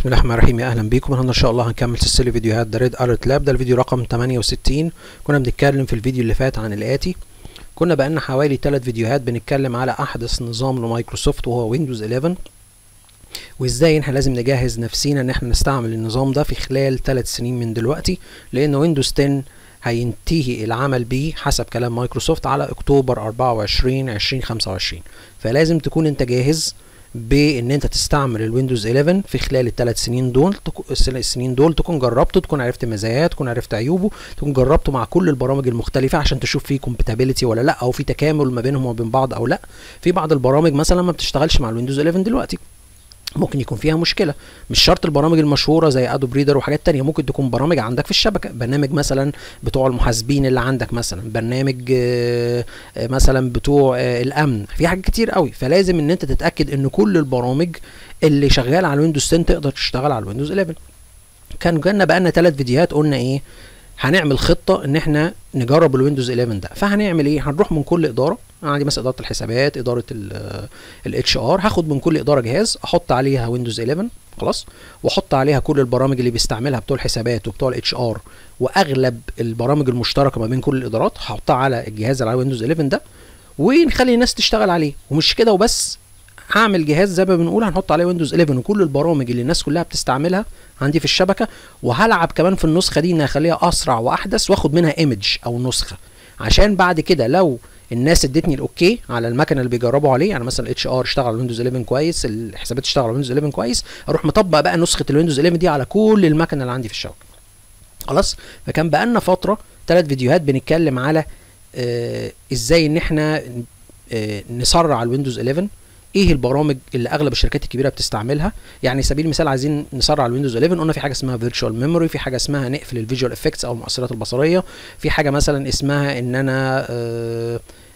بسم الله الرحمن الرحيم يا اهلا بيكم النهارده ان شاء الله هنكمل سلسله فيديوهات ذا ريد الرت لاب ده الفيديو رقم 68 كنا بنتكلم في الفيديو اللي فات عن الاتي كنا بقالنا حوالي 3 فيديوهات بنتكلم على احدث نظام لمايكروسوفت وهو ويندوز 11 وازاي احنا لازم نجهز نفسينا ان احنا نستعمل النظام ده في خلال 3 سنين من دلوقتي لان ويندوز 10 هينتهي العمل بيه حسب كلام مايكروسوفت على اكتوبر 24 2025 فلازم تكون انت جاهز بان انت تستعمل الويندوز 11 في خلال الثلاث سنين دول السنين دول تكون جربته تكون عرفت مزاياه تكون عرفت عيوبه تكون جربته مع كل البرامج المختلفه عشان تشوف فيه كومباتيبيليتي ولا لا او في تكامل ما بينهم وبين بعض او لا في بعض البرامج مثلا ما بتشتغلش مع الويندوز 11 دلوقتي ممكن يكون فيها مشكله مش شرط البرامج المشهوره زي ادوب ريدر وحاجات تانية ممكن تكون برامج عندك في الشبكه برنامج مثلا بتوع المحاسبين اللي عندك مثلا برنامج مثلا بتوع الامن في حاجات كتير قوي فلازم ان انت تتاكد ان كل البرامج اللي شغاله على الويندوز 10 تقدر تشتغل على الويندوز 11 كان جالنا بقى لنا ثلاث فيديوهات قلنا ايه هنعمل خطه ان احنا نجرب الويندوز 11 ده فهنعمل ايه هنروح من كل اداره عندي مثلا اداره الحسابات اداره الاتش ار هاخد من كل اداره جهاز احط عليها ويندوز 11 خلاص واحط عليها كل البرامج اللي بيستعملها بتوع الحسابات وبتوع الاتش ار واغلب البرامج المشتركه ما بين كل الادارات هحطها على الجهاز اللي على ويندوز 11 ده ونخلي الناس تشتغل عليه ومش كده وبس هعمل جهاز زي ما بنقول هنحط عليه ويندوز 11 وكل البرامج اللي الناس كلها بتستعملها عندي في الشبكه وهلعب كمان في النسخه دي ان اخليها اسرع واحدث واخد منها ايمج او نسخه عشان بعد كده لو الناس ادتني الاوكي على المكنه اللي بيجربوا عليه يعني مثلا اتش ار اشتغل على ويندوز 11 كويس الحسابات اشتغل على ويندوز 11 كويس اروح مطبق بقى نسخه الويندوز 11 دي على كل المكنه اللي عندي في الشبكه خلاص فكان بقى لنا فتره ثلاث فيديوهات بنتكلم على آه ازاي ان احنا آه نسرع الويندوز 11 ايه البرامج اللي اغلب الشركات الكبيره بتستعملها يعني سبيل المثال عايزين نسرع الويندوز 11 قلنا في حاجه اسمها فيرتشوال ميموري في حاجه اسمها نقفل الفيجوال افكتس او المؤثرات البصريه في حاجه مثلا اسمها ان انا آه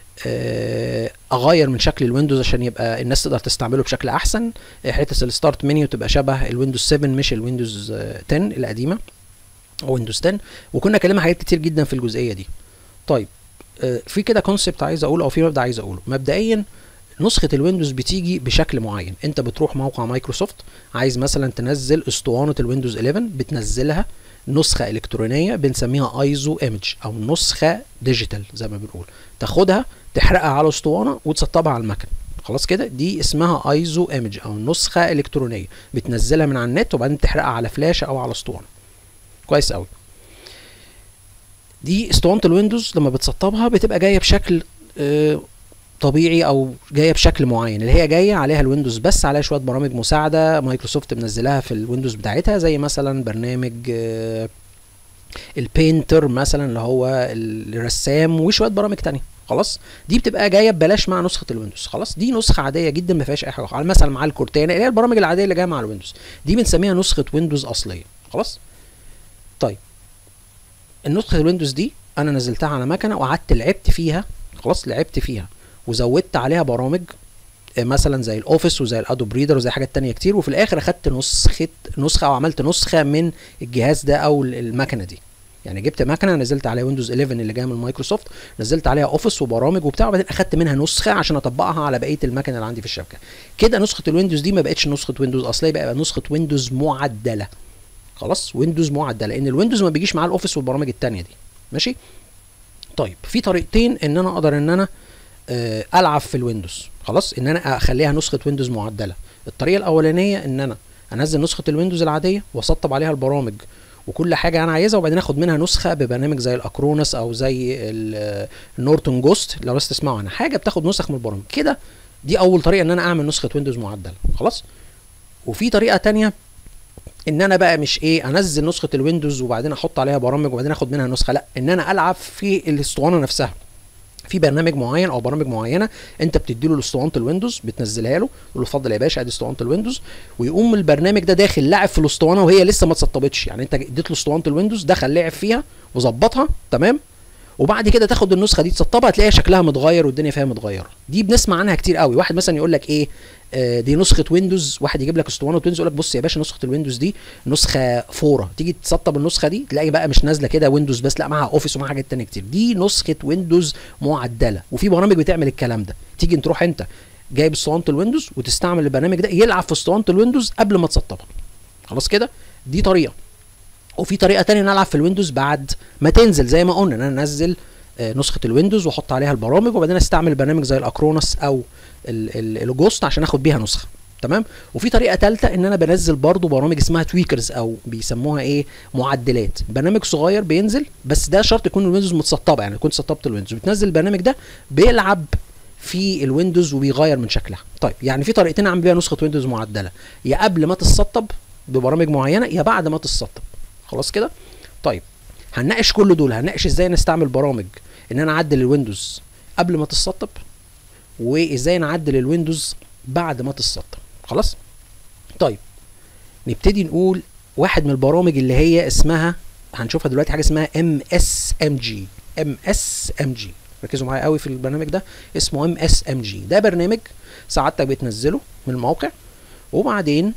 اغير من شكل الويندوز عشان يبقى الناس تقدر تستعمله بشكل احسن حته الستارت منيو تبقى شبه الويندوز 7 مش الويندوز 10 القديمه او ويندوز 10 وكنا اتكلمنا حاجات كتير جدا في الجزئيه دي طيب في كده كونسبت عايز اقوله او في مبدا عايز اقوله مبدئيا نسخه الويندوز بتيجي بشكل معين انت بتروح موقع مايكروسوفت عايز مثلا تنزل اسطوانه الويندوز 11 بتنزلها نسخه الكترونيه بنسميها ايزو ايمج او نسخه ديجيتال زي ما بنقول تاخدها تحرقها على اسطوانه وتسطبها على المكنه خلاص كده دي اسمها ايزو ايمج او نسخه الكترونيه بتنزلها من على النت وبعدين تحرقها على فلاشه او على اسطوانه كويس قوي دي اسطوانه الويندوز لما بتسطبها بتبقى جايه بشكل آه طبيعي او جايه بشكل معين اللي هي جايه عليها الويندوز بس عليها شويه برامج مساعده مايكروسوفت منزلاها في الويندوز بتاعتها زي مثلا برنامج آه البينتر مثلا اللي هو الرسام وشويه برامج تانية خلاص دي بتبقى جايه ببلاش مع نسخه الويندوز خلاص دي نسخه عاديه جدا ما فيهاش اي حاجه على مثلا مع الكورتانا اللي هي البرامج العاديه اللي جايه مع الويندوز دي بنسميها نسخه ويندوز اصليه خلاص طيب النسخه الويندوز دي انا نزلتها على مكنه وقعدت لعبت فيها خلاص لعبت فيها وزودت عليها برامج مثلا زي الاوفيس وزي الادوب ريدر وزي حاجات تانية كتير وفي الاخر اخدت نسخه نسخه او عملت نسخه من الجهاز ده او المكنه دي يعني جبت مكنه نزلت عليها ويندوز 11 اللي جايه من مايكروسوفت نزلت عليها اوفيس وبرامج وبتاع وبعدين اخدت منها نسخه عشان اطبقها على بقيه المكنه اللي عندي في الشبكه كده نسخه الويندوز دي ما بقتش نسخه ويندوز اصليه بقى نسخه ويندوز معدله خلاص ويندوز معدله لان الويندوز ما بيجيش معاه الاوفيس والبرامج التانية دي ماشي طيب في طريقتين ان انا اقدر ان انا العب في الويندوز خلاص ان انا اخليها نسخه ويندوز معدله الطريقه الاولانيه ان انا انزل نسخه الويندوز العاديه واسطب عليها البرامج وكل حاجه انا عايزها وبعدين اخد منها نسخه ببرنامج زي الاكرونس او زي النورتون جوست لو بس تسمعوا عنها حاجه بتاخد نسخ من البرامج كده دي اول طريقه ان انا اعمل نسخه ويندوز معدله خلاص وفي طريقه تانية ان انا بقى مش ايه انزل نسخه الويندوز وبعدين احط عليها برامج وبعدين اخد منها نسخه لا ان انا العب في الاسطوانه نفسها في برنامج معين او برامج معينه انت بتدي له اسطوانه الويندوز بتنزلها له تقول له اتفضل يا باشا ادي اسطوانه الويندوز ويقوم البرنامج ده داخل لعب في الاسطوانه وهي لسه ما اتسطبتش يعني انت اديت له اسطوانه الويندوز دخل لعب فيها وظبطها تمام وبعد كده تاخد النسخه دي تسطبها تلاقي شكلها متغير والدنيا فيها متغيره دي بنسمع عنها كتير قوي واحد مثلا يقول لك ايه آه دي نسخه ويندوز واحد يجيب لك اسطوانه ويندوز يقول لك بص يا باشا نسخه الويندوز دي نسخه فوره تيجي تسطب النسخه دي تلاقي بقى مش نازله كده ويندوز بس لا معاها اوفيس ومعاها حاجات تانية كتير دي نسخه ويندوز معدله وفي برامج بتعمل الكلام ده تيجي تروح انت جايب اسطوانه الويندوز وتستعمل البرنامج ده يلعب في اسطوانه الويندوز قبل ما تسطبها خلاص كده دي طريقه وفي طريقه تانية نلعب في الويندوز بعد ما تنزل زي ما قلنا ان انا انزل آه، نسخه الويندوز واحط عليها البرامج وبعدين استعمل برنامج زي الاكرونس او ال- ال- الجوست عشان اخد بيها نسخه تمام وفي طريقه ثالثه ان انا بنزل برضو برامج اسمها تويكرز او بيسموها ايه معدلات برنامج صغير بينزل بس ده شرط يكون الويندوز متسطبه يعني كنت سطبت الويندوز بتنزل البرنامج ده بيلعب في الويندوز وبيغير من شكلها طيب يعني في طريقتين اعمل بيها نسخه ويندوز معدله يا قبل ما تتسطب ببرامج معينه يا بعد ما تتسطب خلاص كده طيب هنناقش كل دول هنناقش ازاي نستعمل برامج ان انا اعدل الويندوز قبل ما تتسطب وازاي نعدل الويندوز بعد ما تتسطب خلاص طيب نبتدي نقول واحد من البرامج اللي هي اسمها هنشوفها دلوقتي حاجه اسمها ام اس ام جي ام اس ام جي ركزوا معايا قوي في البرنامج ده اسمه ام اس ام جي ده برنامج سعادتك بتنزله من الموقع وبعدين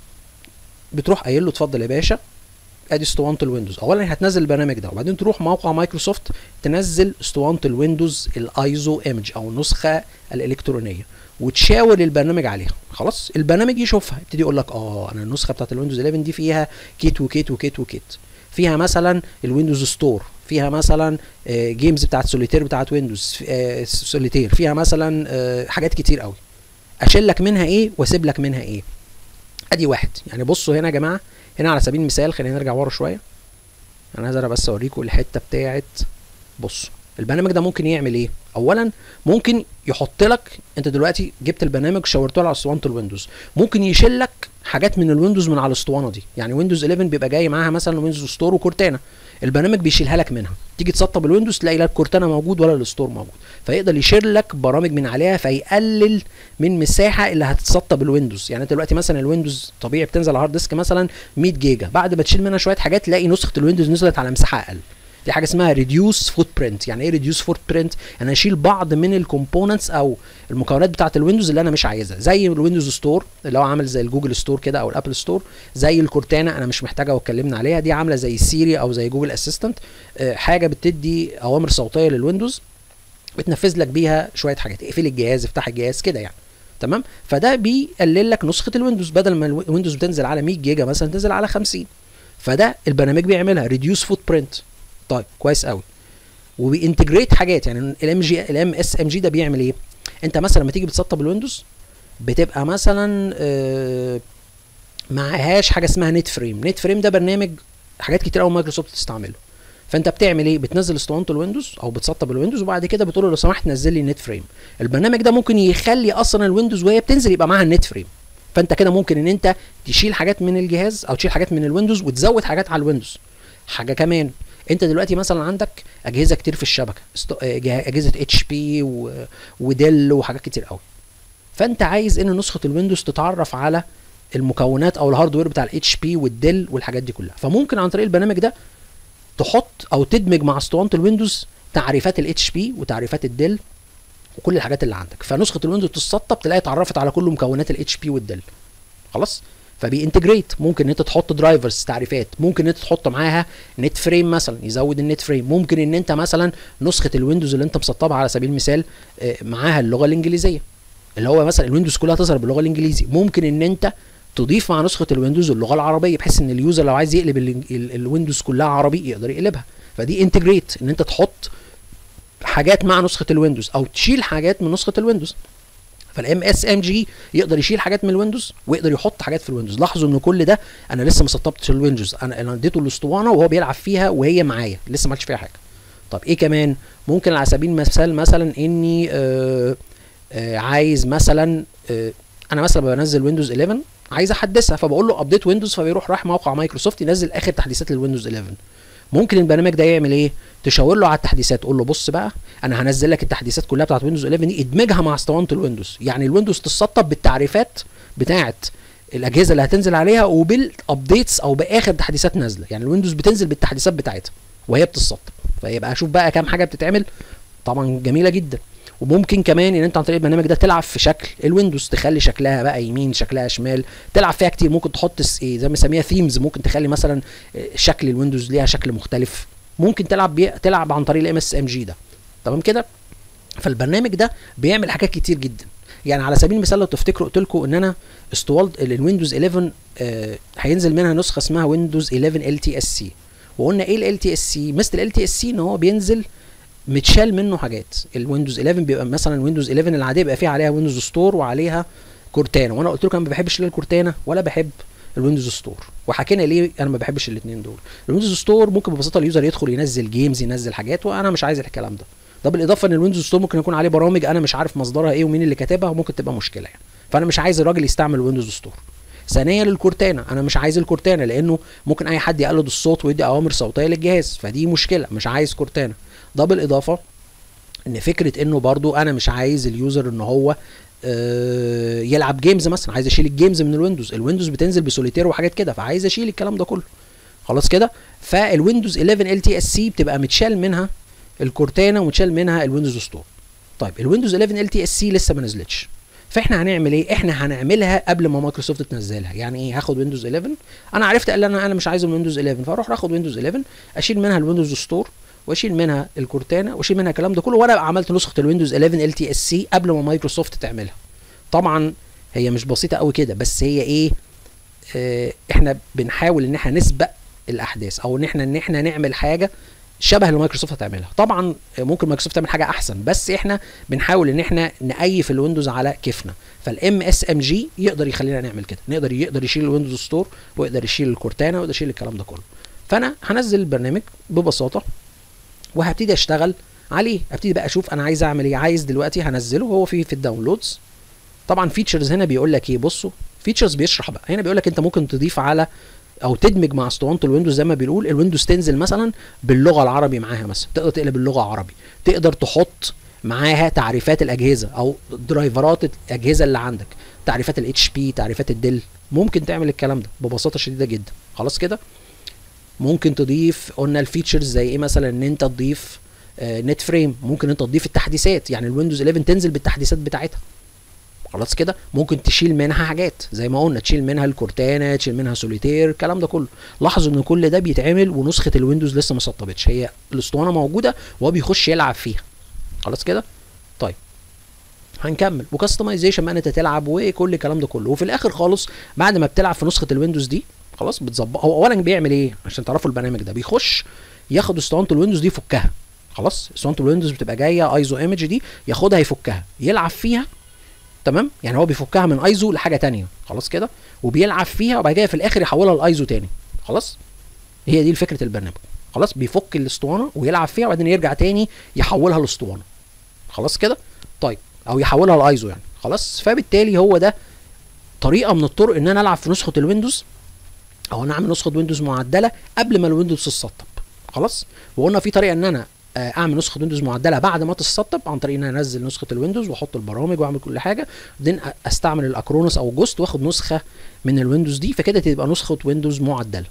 بتروح قايل له اتفضل يا باشا ادي اسطوانه الويندوز اولا هتنزل البرنامج ده وبعدين تروح موقع مايكروسوفت تنزل اسطوانه الويندوز الايزو ايمج او النسخه الالكترونيه وتشاور البرنامج عليها خلاص البرنامج يشوفها يبتدي يقول لك اه انا النسخه بتاعت الويندوز 11 دي فيها كيت وكيت وكيت وكيت فيها مثلا الويندوز ستور فيها مثلا آه، جيمز بتاعت سوليتير بتاعت ويندوز آه، سوليتير فيها مثلا آه، حاجات كتير قوي اشيل لك منها ايه واسيب لك منها ايه ادي واحد يعني بصوا هنا يا جماعه هنا على سبيل المثال خلينا نرجع ورا شويه انا عايز أنا بس اوريكم الحته بتاعت بصوا البرنامج ده ممكن يعمل ايه اولا ممكن يحط لك انت دلوقتي جبت البرنامج شاورته على اسطوانه الويندوز ممكن يشيل لك حاجات من الويندوز من على الاسطوانه دي يعني ويندوز 11 بيبقى جاي معاها مثلا ويندوز ستور وكورتانا البرنامج بيشيلها لك منها تيجي تسطب الويندوز تلاقي لا الكورتانا موجود ولا الستور موجود فيقدر يشيل لك برامج من عليها فيقلل من مساحه اللي هتتسطب الويندوز يعني انت دلوقتي مثلا الويندوز طبيعي بتنزل على هارد ديسك مثلا 100 جيجا بعد ما تشيل منها شويه حاجات تلاقي نسخه الويندوز نزلت على مساحه اقل دي حاجه اسمها ريديوس فوت برنت يعني ايه ريديوس فوت برنت انا اشيل بعض من الكومبوننتس او المكونات بتاعه الويندوز اللي انا مش عايزها زي الويندوز ستور اللي هو عامل زي الجوجل ستور كده او الابل ستور زي الكورتانا انا مش محتاجها واتكلمنا عليها دي عامله زي سيري او زي جوجل اسيستنت حاجه بتدي اوامر صوتيه للويندوز بتنفذ لك بيها شويه حاجات اقفل الجهاز افتح الجهاز كده يعني تمام فده بيقلل لك نسخه الويندوز بدل ما الويندوز بتنزل على 100 جيجا مثلا تنزل على 50 فده البرنامج بيعملها ريديوس فوت برنت طيب كويس قوي وبينتجريت حاجات يعني الام جي الام اس ام جي ده بيعمل ايه انت مثلا لما تيجي بتسطب الويندوز بتبقى مثلا آه معهاش حاجه اسمها نت فريم نت فريم ده برنامج حاجات كتير قوي مايكروسوفت تستعمله فانت بتعمل ايه بتنزل اسطوانه الويندوز او بتسطب الويندوز وبعد كده بتقول له لو سمحت نزل لي نت فريم البرنامج ده ممكن يخلي اصلا الويندوز وهي بتنزل يبقى معاها النت فريم فانت كده ممكن ان انت تشيل حاجات من الجهاز او تشيل حاجات من الويندوز وتزود حاجات على الويندوز حاجه كمان انت دلوقتي مثلا عندك اجهزه كتير في الشبكه است- جه- اجهزه اتش بي وديل وحاجات كتير قوي فانت عايز ان نسخه الويندوز تتعرف على المكونات او الهاردوير بتاع الاتش بي والديل والحاجات دي كلها فممكن عن طريق البرنامج ده تحط او تدمج مع اسطوانه الويندوز تعريفات الاتش بي وتعريفات الديل وكل الحاجات اللي عندك فنسخه الويندوز تتسطب تلاقي اتعرفت على كل مكونات الاتش بي والديل خلاص فبينتجريت ممكن ان انت تحط درايفرز تعريفات ممكن ان انت تحط معاها نت فريم مثلا يزود النت فريم ممكن ان انت مثلا نسخه الويندوز اللي انت مسطبها على سبيل المثال آه، معاها اللغه الانجليزيه اللي هو مثلا الويندوز كلها تظهر باللغه الانجليزي ممكن ان انت تضيف مع نسخه الويندوز اللغه العربيه بحيث ان اليوزر لو عايز يقلب ال- ال- الويندوز كلها عربي يقدر يقلبها فدي انتجريت ان انت تحط حاجات مع نسخه الويندوز او تشيل حاجات من نسخه الويندوز فالام اس ام جي يقدر يشيل حاجات من الويندوز ويقدر يحط حاجات في الويندوز لاحظوا ان كل ده انا لسه ما سطبتش الويندوز انا انا اديته الاسطوانه وهو بيلعب فيها وهي معايا لسه ما عملتش فيها حاجه طب ايه كمان ممكن على سبيل المثال مثلا اني آه آه عايز مثلا آه انا مثلا بنزل ويندوز 11 عايز احدثها فبقول له ابديت ويندوز فبيروح رايح موقع مايكروسوفت ينزل اخر تحديثات للويندوز 11 ممكن البرنامج ده يعمل ايه تشاور له على التحديثات تقول له بص بقى انا هنزل لك التحديثات كلها بتاعت ويندوز 11 دي ادمجها مع اسطوانه الويندوز يعني الويندوز تتسطب بالتعريفات بتاعت الاجهزه اللي هتنزل عليها وبالابديتس او باخر تحديثات نازله يعني الويندوز بتنزل بالتحديثات بتاعتها وهي بتتسطب فيبقى اشوف بقى كام حاجه بتتعمل طبعا جميله جدا وممكن كمان ان انت عن طريق البرنامج ده تلعب في شكل الويندوز تخلي شكلها بقى يمين شكلها شمال تلعب فيها كتير ممكن تحط س- ايه زي ما بنسميها ثيمز ممكن تخلي مثلا آه، شكل الويندوز ليها شكل مختلف ممكن تلعب بيه تلعب عن طريق الام اس ام جي ده تمام كده فالبرنامج ده بيعمل حاجات كتير جدا يعني على سبيل المثال لو تفتكروا قلت لكم ان انا استوالد الويندوز 11 آه هينزل منها نسخه اسمها ويندوز 11 ال تي اس سي وقلنا ايه ال تي اس سي مثل ال تي اس سي ان هو بينزل متشال منه حاجات الويندوز 11 بيبقى مثلا ويندوز 11 العاديه بيبقى فيها عليها ويندوز ستور وعليها كورتانا وانا قلت لكم انا ما بحبش لا الكورتانا ولا بحب الويندوز ستور وحكينا ليه انا ما بحبش الاثنين دول الويندوز ستور ممكن ببساطه اليوزر يدخل ينزل جيمز ينزل حاجات وانا مش عايز الكلام ده ده بالاضافه ان الويندوز ستور ممكن يكون عليه برامج انا مش عارف مصدرها ايه ومين اللي كاتبها وممكن تبقى مشكله يعني فانا مش عايز الراجل يستعمل ويندوز ستور ثانيا الكورتانا انا مش عايز الكورتانا لانه ممكن اي حد يقلد الصوت ويدي اوامر صوتيه للجهاز فدي مشكله مش عايز كورتانا ده بالاضافه ان فكره انه برضو انا مش عايز اليوزر ان هو آه يلعب جيمز مثلا عايز اشيل الجيمز من الويندوز الويندوز بتنزل بسوليتير وحاجات كده فعايز اشيل الكلام ده كله خلاص كده فالويندوز 11 ال تي اس سي بتبقى متشال منها الكورتانا ومتشال منها الويندوز ستور طيب الويندوز 11 ال تي اس سي لسه ما نزلتش فاحنا هنعمل ايه احنا هنعملها قبل ما مايكروسوفت تنزلها يعني ايه هاخد ويندوز 11 انا عرفت قال انا انا مش عايز الويندوز 11 فاروح اخد ويندوز 11 اشيل منها الويندوز ستور واشيل منها الكورتانا واشيل منها الكلام ده كله وانا عملت نسخه الويندوز 11 ال تي اس سي قبل ما مايكروسوفت تعملها طبعا هي مش بسيطه قوي كده بس هي ايه اه احنا بنحاول ان احنا نسبق الاحداث او ان احنا ان احنا نعمل حاجه شبه اللي مايكروسوفت هتعملها طبعا ممكن مايكروسوفت تعمل حاجه احسن بس احنا بنحاول ان احنا نقيف الويندوز على كيفنا فالام اس ام جي يقدر يخلينا نعمل كده نقدر يقدر يشيل الويندوز ستور ويقدر يشيل الكورتانا ويقدر يشيل الكلام ده كله فانا هنزل البرنامج ببساطه وهبتدي اشتغل عليه ابتدي بقى اشوف انا عايز اعمل ايه عايز دلوقتي هنزله هو في في الداونلودز طبعا فيتشرز هنا بيقول لك ايه بصوا فيتشرز بيشرح بقى هنا بيقول لك انت ممكن تضيف على او تدمج مع اسطوانه الويندوز زي ما بنقول الويندوز تنزل مثلا باللغه العربي معاها مثلا تقدر تقلب اللغه عربي تقدر تحط معاها تعريفات الاجهزه او درايفرات الاجهزه اللي عندك تعريفات الاتش بي تعريفات الديل ممكن تعمل الكلام ده ببساطه شديده جدا خلاص كده ممكن تضيف قلنا الفيتشرز زي ايه مثلا ان انت تضيف آه نت فريم ممكن انت تضيف التحديثات يعني الويندوز 11 تنزل بالتحديثات بتاعتها خلاص كده ممكن تشيل منها حاجات زي ما قلنا تشيل منها الكورتانا تشيل منها سوليتير الكلام ده كله لاحظوا ان كل ده بيتعمل ونسخه الويندوز لسه ما سطبتش هي الاسطوانه موجوده وهو بيخش يلعب فيها خلاص كده طيب هنكمل وكاستمايزيشن بقى انت تلعب وكل الكلام ده كله وفي الاخر خالص بعد ما بتلعب في نسخه الويندوز دي خلاص بتظبط هو اولا بيعمل ايه عشان تعرفوا البرنامج ده بيخش ياخد اسطوانه الويندوز دي يفكها خلاص اسطوانه الويندوز بتبقى جايه ايزو ايمج دي ياخدها يفكها يلعب فيها تمام يعني هو بيفكها من ايزو لحاجه تانية خلاص كده وبيلعب فيها وبعد كده في الاخر يحولها لايزو تاني خلاص هي دي فكره البرنامج خلاص بيفك الاسطوانه ويلعب فيها وبعدين يرجع تاني يحولها لاسطوانه خلاص كده طيب او يحولها لايزو يعني خلاص فبالتالي هو ده طريقه من الطرق ان انا العب في نسخه الويندوز او انا اعمل نسخه ويندوز معدله قبل ما الويندوز تتسطب خلاص وقلنا في طريقه ان انا اعمل نسخه ويندوز معدله بعد ما تتسطب عن طريق ان انا انزل نسخه الويندوز واحط البرامج واعمل كل حاجه بعدين استعمل الاكرونس او جوست واخد نسخه من الويندوز دي فكده تبقى نسخه ويندوز معدله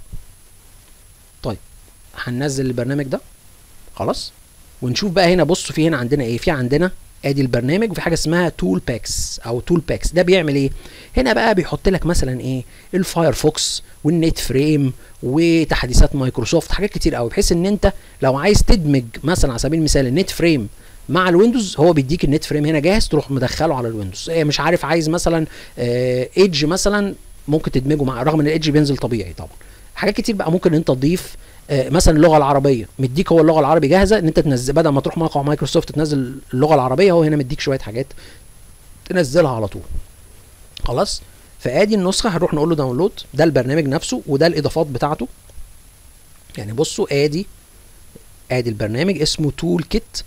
طيب هننزل البرنامج ده خلاص ونشوف بقى هنا بصوا في هنا عندنا ايه في عندنا ادي البرنامج وفي حاجه اسمها تول باكس او تول باكس ده بيعمل ايه هنا بقى بيحط لك مثلا ايه الفايرفوكس والنت فريم وتحديثات مايكروسوفت حاجات كتير قوي بحيث ان انت لو عايز تدمج مثلا على سبيل المثال النت فريم مع الويندوز هو بيديك النت فريم هنا جاهز تروح مدخله على الويندوز إيه مش عارف عايز مثلا آه ايدج مثلا ممكن تدمجه مع رغم ان الايدج بينزل طبيعي طبعا حاجات كتير بقى ممكن انت تضيف آه مثلا اللغه العربيه مديك هو اللغه العربيه جاهزه ان انت تنزل بدل ما تروح موقع مايكروسوفت تنزل اللغه العربيه هو هنا مديك شويه حاجات تنزلها على طول خلاص فادي النسخه هنروح نقول له داونلود ده البرنامج نفسه وده الاضافات بتاعته يعني بصوا ادي ادي البرنامج اسمه تول كيت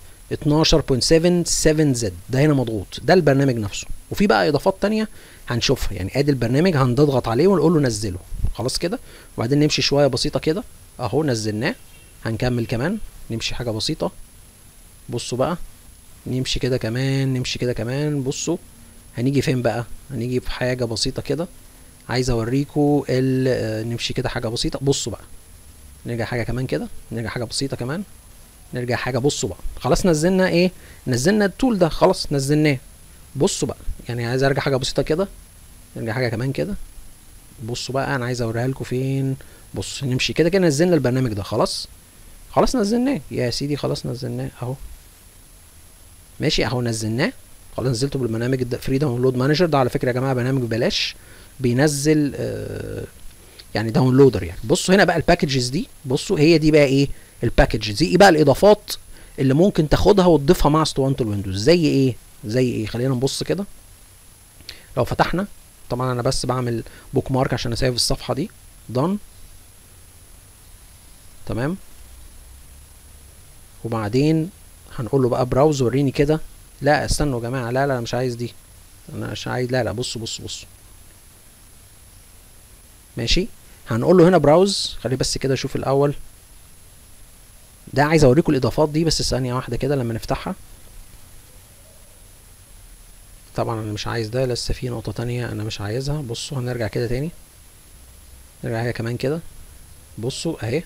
12.77 زد ده هنا مضغوط ده البرنامج نفسه وفي بقى اضافات تانية هنشوفها يعني ادي البرنامج هنضغط عليه ونقول له نزله خلاص كده وبعدين نمشي شويه بسيطه كده اهو نزلناه هنكمل كمان نمشي حاجه بسيطه بصوا بقى نمشي كده كمان نمشي كده كمان بصوا هنيجي فين بقى هنيجي في حاجه بسيطه كده عايز اوريكم نمشي كده حاجه بسيطه بصوا بقى نرجع حاجه كمان كده نرجع حاجه بسيطه كمان نرجع حاجه بصوا بقى خلاص نزلنا ايه نزلنا التول ده خلاص نزلناه بصوا بقى يعني عايز ارجع حاجه بسيطه كده نرجع حاجه كمان كده بصوا بقى انا عايز اوريها لكم فين بص نمشي كده كده نزلنا البرنامج ده خلاص خلاص نزلناه يا سيدي خلاص نزلناه اهو ماشي اهو نزلناه خلاص نزلته بالبرنامج فري داونلود مانجر ده على فكره يا جماعه برنامج ببلاش بينزل آه يعني داونلودر يعني بصوا هنا بقى الباكجز دي بصوا هي دي بقى ايه الباكجز دي ايه بقى الاضافات اللي ممكن تاخدها وتضيفها مع اسطوانه الويندوز زي ايه زي ايه خلينا نبص كده لو فتحنا طبعا انا بس بعمل بوك مارك عشان اسيف الصفحه دي done تمام وبعدين هنقول له بقى براوز وريني كده لا استنوا يا جماعه لا لا مش عايز دي انا مش عايز لا لا بصوا بصوا بصوا ماشي هنقول له هنا براوز خليه بس كده اشوف الاول ده عايز اوريكم الاضافات دي بس ثانيه واحده كده لما نفتحها طبعا انا مش عايز ده لسه في نقطه تانية انا مش عايزها بصوا هنرجع كده تاني نرجع هي كمان كده بصوا اهي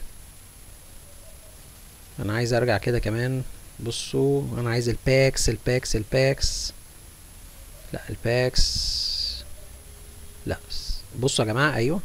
انا عايز ارجع كده كمان بصوا انا عايز الباكس الباكس الباكس لا الباكس لا بصوا يا جماعه ايوه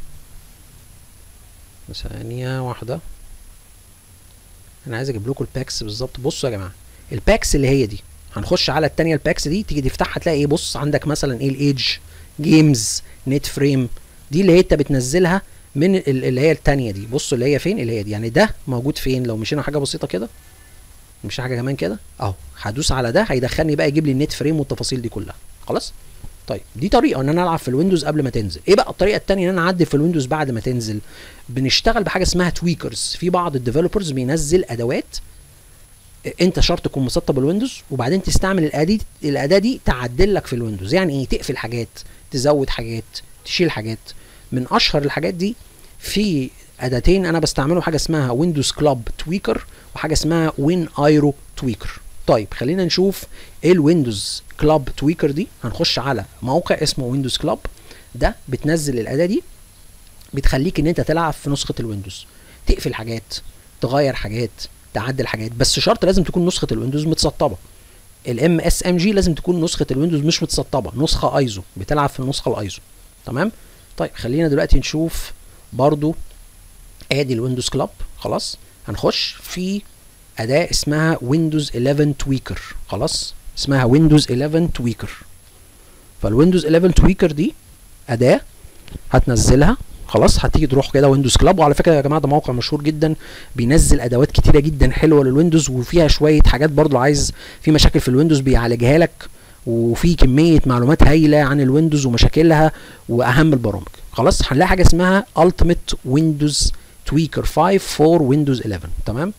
ثانيه واحده انا عايز اجيب لكم الباكس بالظبط بصوا يا جماعه الباكس اللي هي دي هنخش على التانية الباكس دي تيجي تفتحها تلاقي ايه بص عندك مثلا ايه الايدج جيمز نت فريم دي اللي هي انت بتنزلها من اللي هي التانية دي بصوا اللي هي فين اللي هي دي يعني ده موجود فين لو مشينا حاجه بسيطه كده مش حاجه كمان كده اهو هدوس على ده هيدخلني بقى يجيب لي النت فريم والتفاصيل دي كلها خلاص طيب دي طريقه ان انا العب في الويندوز قبل ما تنزل ايه بقى الطريقه الثانيه ان انا اعدل في الويندوز بعد ما تنزل بنشتغل بحاجه اسمها تويكرز في بعض الديفلوبرز بينزل ادوات انت شرط تكون مسطب الويندوز وبعدين تستعمل الاداه دي الاداه دي تعدل لك في الويندوز يعني ايه تقفل حاجات تزود حاجات تشيل حاجات من اشهر الحاجات دي في اداتين انا بستعمله حاجه اسمها ويندوز كلاب تويكر وحاجه اسمها وين ايرو تويكر طيب خلينا نشوف ايه الويندوز كلاب تويكر دي هنخش على موقع اسمه ويندوز كلاب ده بتنزل الاداه دي بتخليك ان انت تلعب في نسخه الويندوز تقفل حاجات تغير حاجات تعدل حاجات بس شرط لازم تكون نسخه الويندوز متسطبه الام اس ام جي لازم تكون نسخه الويندوز مش متسطبه نسخه ايزو بتلعب في النسخه الايزو تمام طيب خلينا دلوقتي نشوف برضو ادي الويندوز كلاب خلاص هنخش في اداه اسمها ويندوز 11 تويكر خلاص اسمها ويندوز 11 تويكر فالويندوز 11 تويكر دي اداه هتنزلها خلاص هتيجي تروح كده ويندوز كلاب وعلى فكره يا جماعه ده موقع مشهور جدا بينزل ادوات كتيره جدا حلوه للويندوز وفيها شويه حاجات برضو عايز في مشاكل في الويندوز بيعالجها لك وفي كميه معلومات هايله عن الويندوز ومشاكلها واهم البرامج خلاص هنلاقي حاجه اسمها Ultimate Windows Tweaker 5 for Windows 11 تمام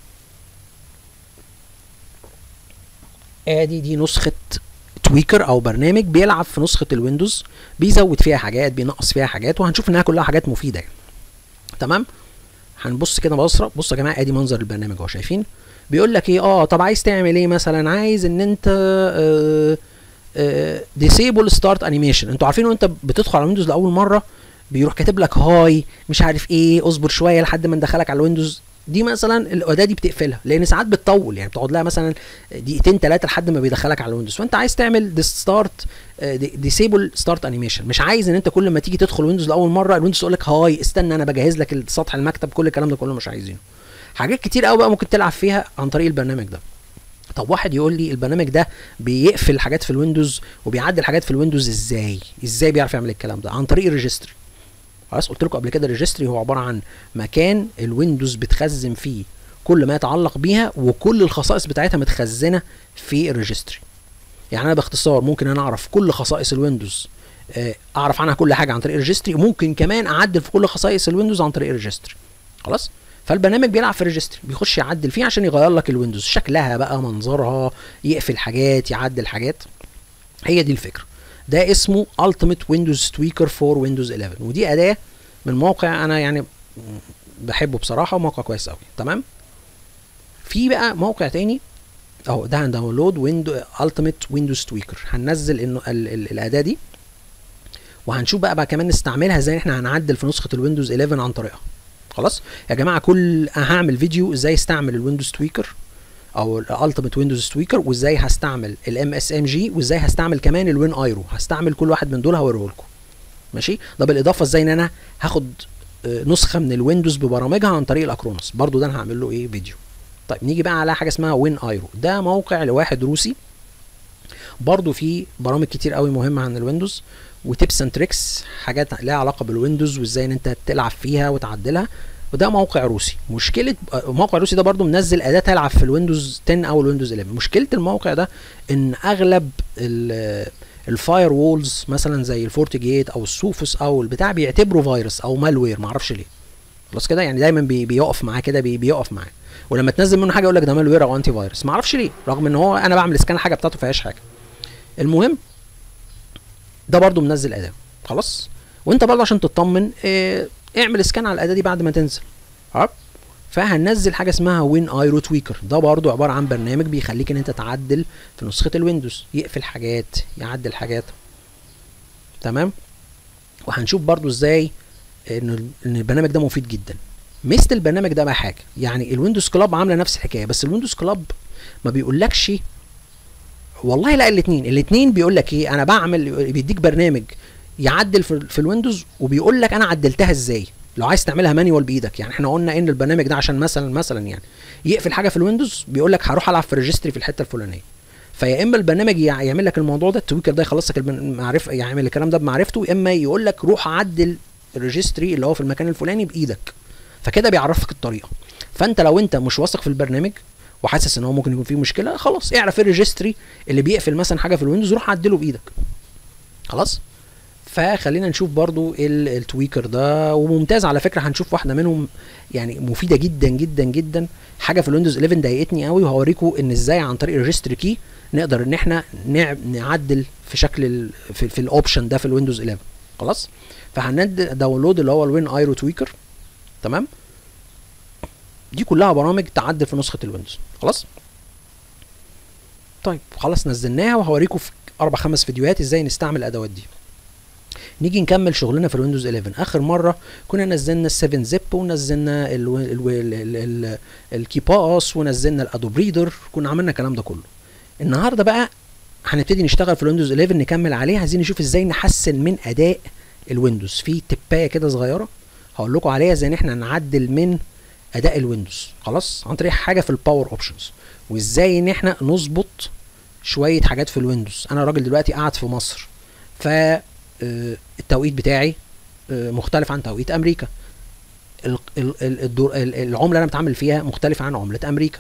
ادي دي نسخه تويكر او برنامج بيلعب في نسخه الويندوز بيزود فيها حاجات بينقص فيها حاجات وهنشوف انها كلها حاجات مفيده يعني تمام هنبص كده بصره بص يا جماعه ادي منظر البرنامج اهو شايفين بيقول لك ايه اه طب عايز تعمل ايه مثلا عايز ان انت ديسيبل ستارت انيميشن انتوا عارفين وانت بتدخل على ويندوز لاول مره بيروح كاتب لك هاي مش عارف ايه اصبر شويه لحد ما ندخلك على الويندوز دي مثلا الاداه دي بتقفلها لان ساعات بتطول يعني بتقعد لها مثلا دقيقتين ثلاثه لحد ما بيدخلك على الويندوز فانت عايز تعمل ستارت ديسيبل ستارت انيميشن مش عايز ان انت كل ما تيجي تدخل ويندوز لاول مره الويندوز يقول لك هاي استنى انا بجهز لك سطح المكتب كل الكلام ده كله مش عايزينه حاجات كتير قوي بقى ممكن تلعب فيها عن طريق البرنامج ده طب واحد يقول لي البرنامج ده بيقفل حاجات في الويندوز وبيعدل حاجات في الويندوز ازاي ازاي بيعرف يعمل الكلام ده عن طريق الريجستري خلاص قلت لكم قبل كده الريجستري هو عباره عن مكان الويندوز بتخزن فيه كل ما يتعلق بيها وكل الخصائص بتاعتها متخزنه في الريجستري يعني انا باختصار ممكن انا اعرف كل خصائص الويندوز اعرف عنها كل حاجه عن طريق الريجستري وممكن كمان اعدل في كل خصائص الويندوز عن طريق الريجستري خلاص فالبرنامج بيلعب في الريجستري بيخش يعدل فيه عشان يغير لك الويندوز شكلها بقى منظرها يقفل حاجات يعدل حاجات هي دي الفكره ده اسمه Ultimate Windows Tweaker for Windows 11 ودي اداه من موقع انا يعني بحبه بصراحه موقع كويس قوي تمام في بقى موقع تاني اهو ده هنداونلود ويندو التيميت ويندوز تويكر هننزل انه ال ال الاداه دي وهنشوف بقى, بقى كمان نستعملها ازاي احنا هنعدل في نسخه الويندوز 11 عن طريقها خلاص يا جماعه كل هعمل فيديو ازاي استعمل الويندوز تويكر او الالتيميت ويندوز تويكر وازاي هستعمل الام اس ام جي وازاي هستعمل كمان الوين ايرو هستعمل كل واحد من دول هوريه لكم ماشي ده بالاضافه ازاي ان انا هاخد نسخه من الويندوز ببرامجها عن طريق الاكرونوس برضو ده انا هعمل له ايه فيديو طيب نيجي بقى على حاجه اسمها وين ايرو ده موقع لواحد روسي برضو في برامج كتير قوي مهمه عن الويندوز وتيبس اند تريكس حاجات ليها علاقه بالويندوز وازاي ان انت تلعب فيها وتعدلها وده موقع روسي مشكله الموقع الروسي ده برضو منزل اداه تلعب في الويندوز 10 او الويندوز 11 مشكله الموقع ده ان اغلب الفاير وولز مثلا زي الفورتي جيت او السوفوس او البتاع بيعتبره فيروس او مالوير معرفش ليه خلاص كده يعني دايما بي بيقف معاه كده بي بيقف معاه ولما تنزل منه حاجه يقول لك ده مالوير او انتي فيروس معرفش ليه رغم ان هو انا بعمل سكان الحاجه بتاعته فيهاش حاجه المهم ده برضو منزل اداه خلاص وانت برضو عشان تطمن اه اعمل سكان على الاداه دي بعد ما تنزل عرب فهننزل حاجه اسمها وين ايرو تويكر ده برضو عباره عن برنامج بيخليك ان انت تعدل في نسخه الويندوز يقفل حاجات يعدل حاجات تمام وهنشوف برضو ازاي ان ان البرنامج ده مفيد جدا ميزه البرنامج ده بقى حاجه يعني الويندوز كلاب عامله نفس الحكايه بس الويندوز كلاب ما بيقولكش والله لا الاثنين الاثنين بيقول لك ايه انا بعمل بيديك برنامج يعدل في, في الويندوز وبيقول لك انا عدلتها ازاي لو عايز تعملها مانيوال بايدك يعني احنا قلنا ان البرنامج ده عشان مثلا مثلا يعني يقفل حاجه في الويندوز بيقول لك هروح العب في الريجستري في الحته الفلانيه فيا اما البرنامج يعمل لك الموضوع ده التويكر ده يخلص لك المعرفه يعمل الكلام ده بمعرفته يا اما يقول لك روح عدل الريجستري اللي هو في المكان الفلاني بايدك فكده بيعرفك الطريقه فانت لو انت مش واثق في البرنامج وحاسس ان هو ممكن يكون فيه مشكله خلاص اعرف الريجستري اللي بيقفل مثلا حاجه في الويندوز روح عدله بايدك خلاص فخلينا نشوف برضو التويكر ده وممتاز على فكره هنشوف واحده منهم يعني مفيده جدا جدا جدا حاجه في الويندوز 11 ضايقتني قوي وهوريكم ان ازاي عن طريق الريجستري كي نقدر ان احنا نعدل في شكل ال في, في الاوبشن ده في الويندوز 11 خلاص فهندي داونلود اللي هو الوين ايرو تويكر تمام دي كلها برامج تعدل في نسخه الويندوز خلاص طيب خلاص نزلناها وهوريكم في اربع خمس فيديوهات ازاي نستعمل الادوات دي نيجي نكمل شغلنا في الويندوز 11 اخر مره كنا نزلنا ال7 زيب ونزلنا الكي باس ونزلنا الادوب ريدر كنا عملنا الكلام ده كله النهارده بقى هنبتدي نشتغل في الويندوز 11 نكمل عليه عايزين نشوف ازاي نحسن من اداء الويندوز في تبايه كده صغيره هقول لكم عليها ازاي ان احنا نعدل من اداء الويندوز خلاص عن طريق حاجه في الباور اوبشنز وازاي ان احنا نظبط شويه حاجات في الويندوز انا راجل دلوقتي قاعد في مصر ف التوقيت بتاعي مختلف عن توقيت امريكا العمله اللي انا بتعامل فيها مختلفه عن عمله امريكا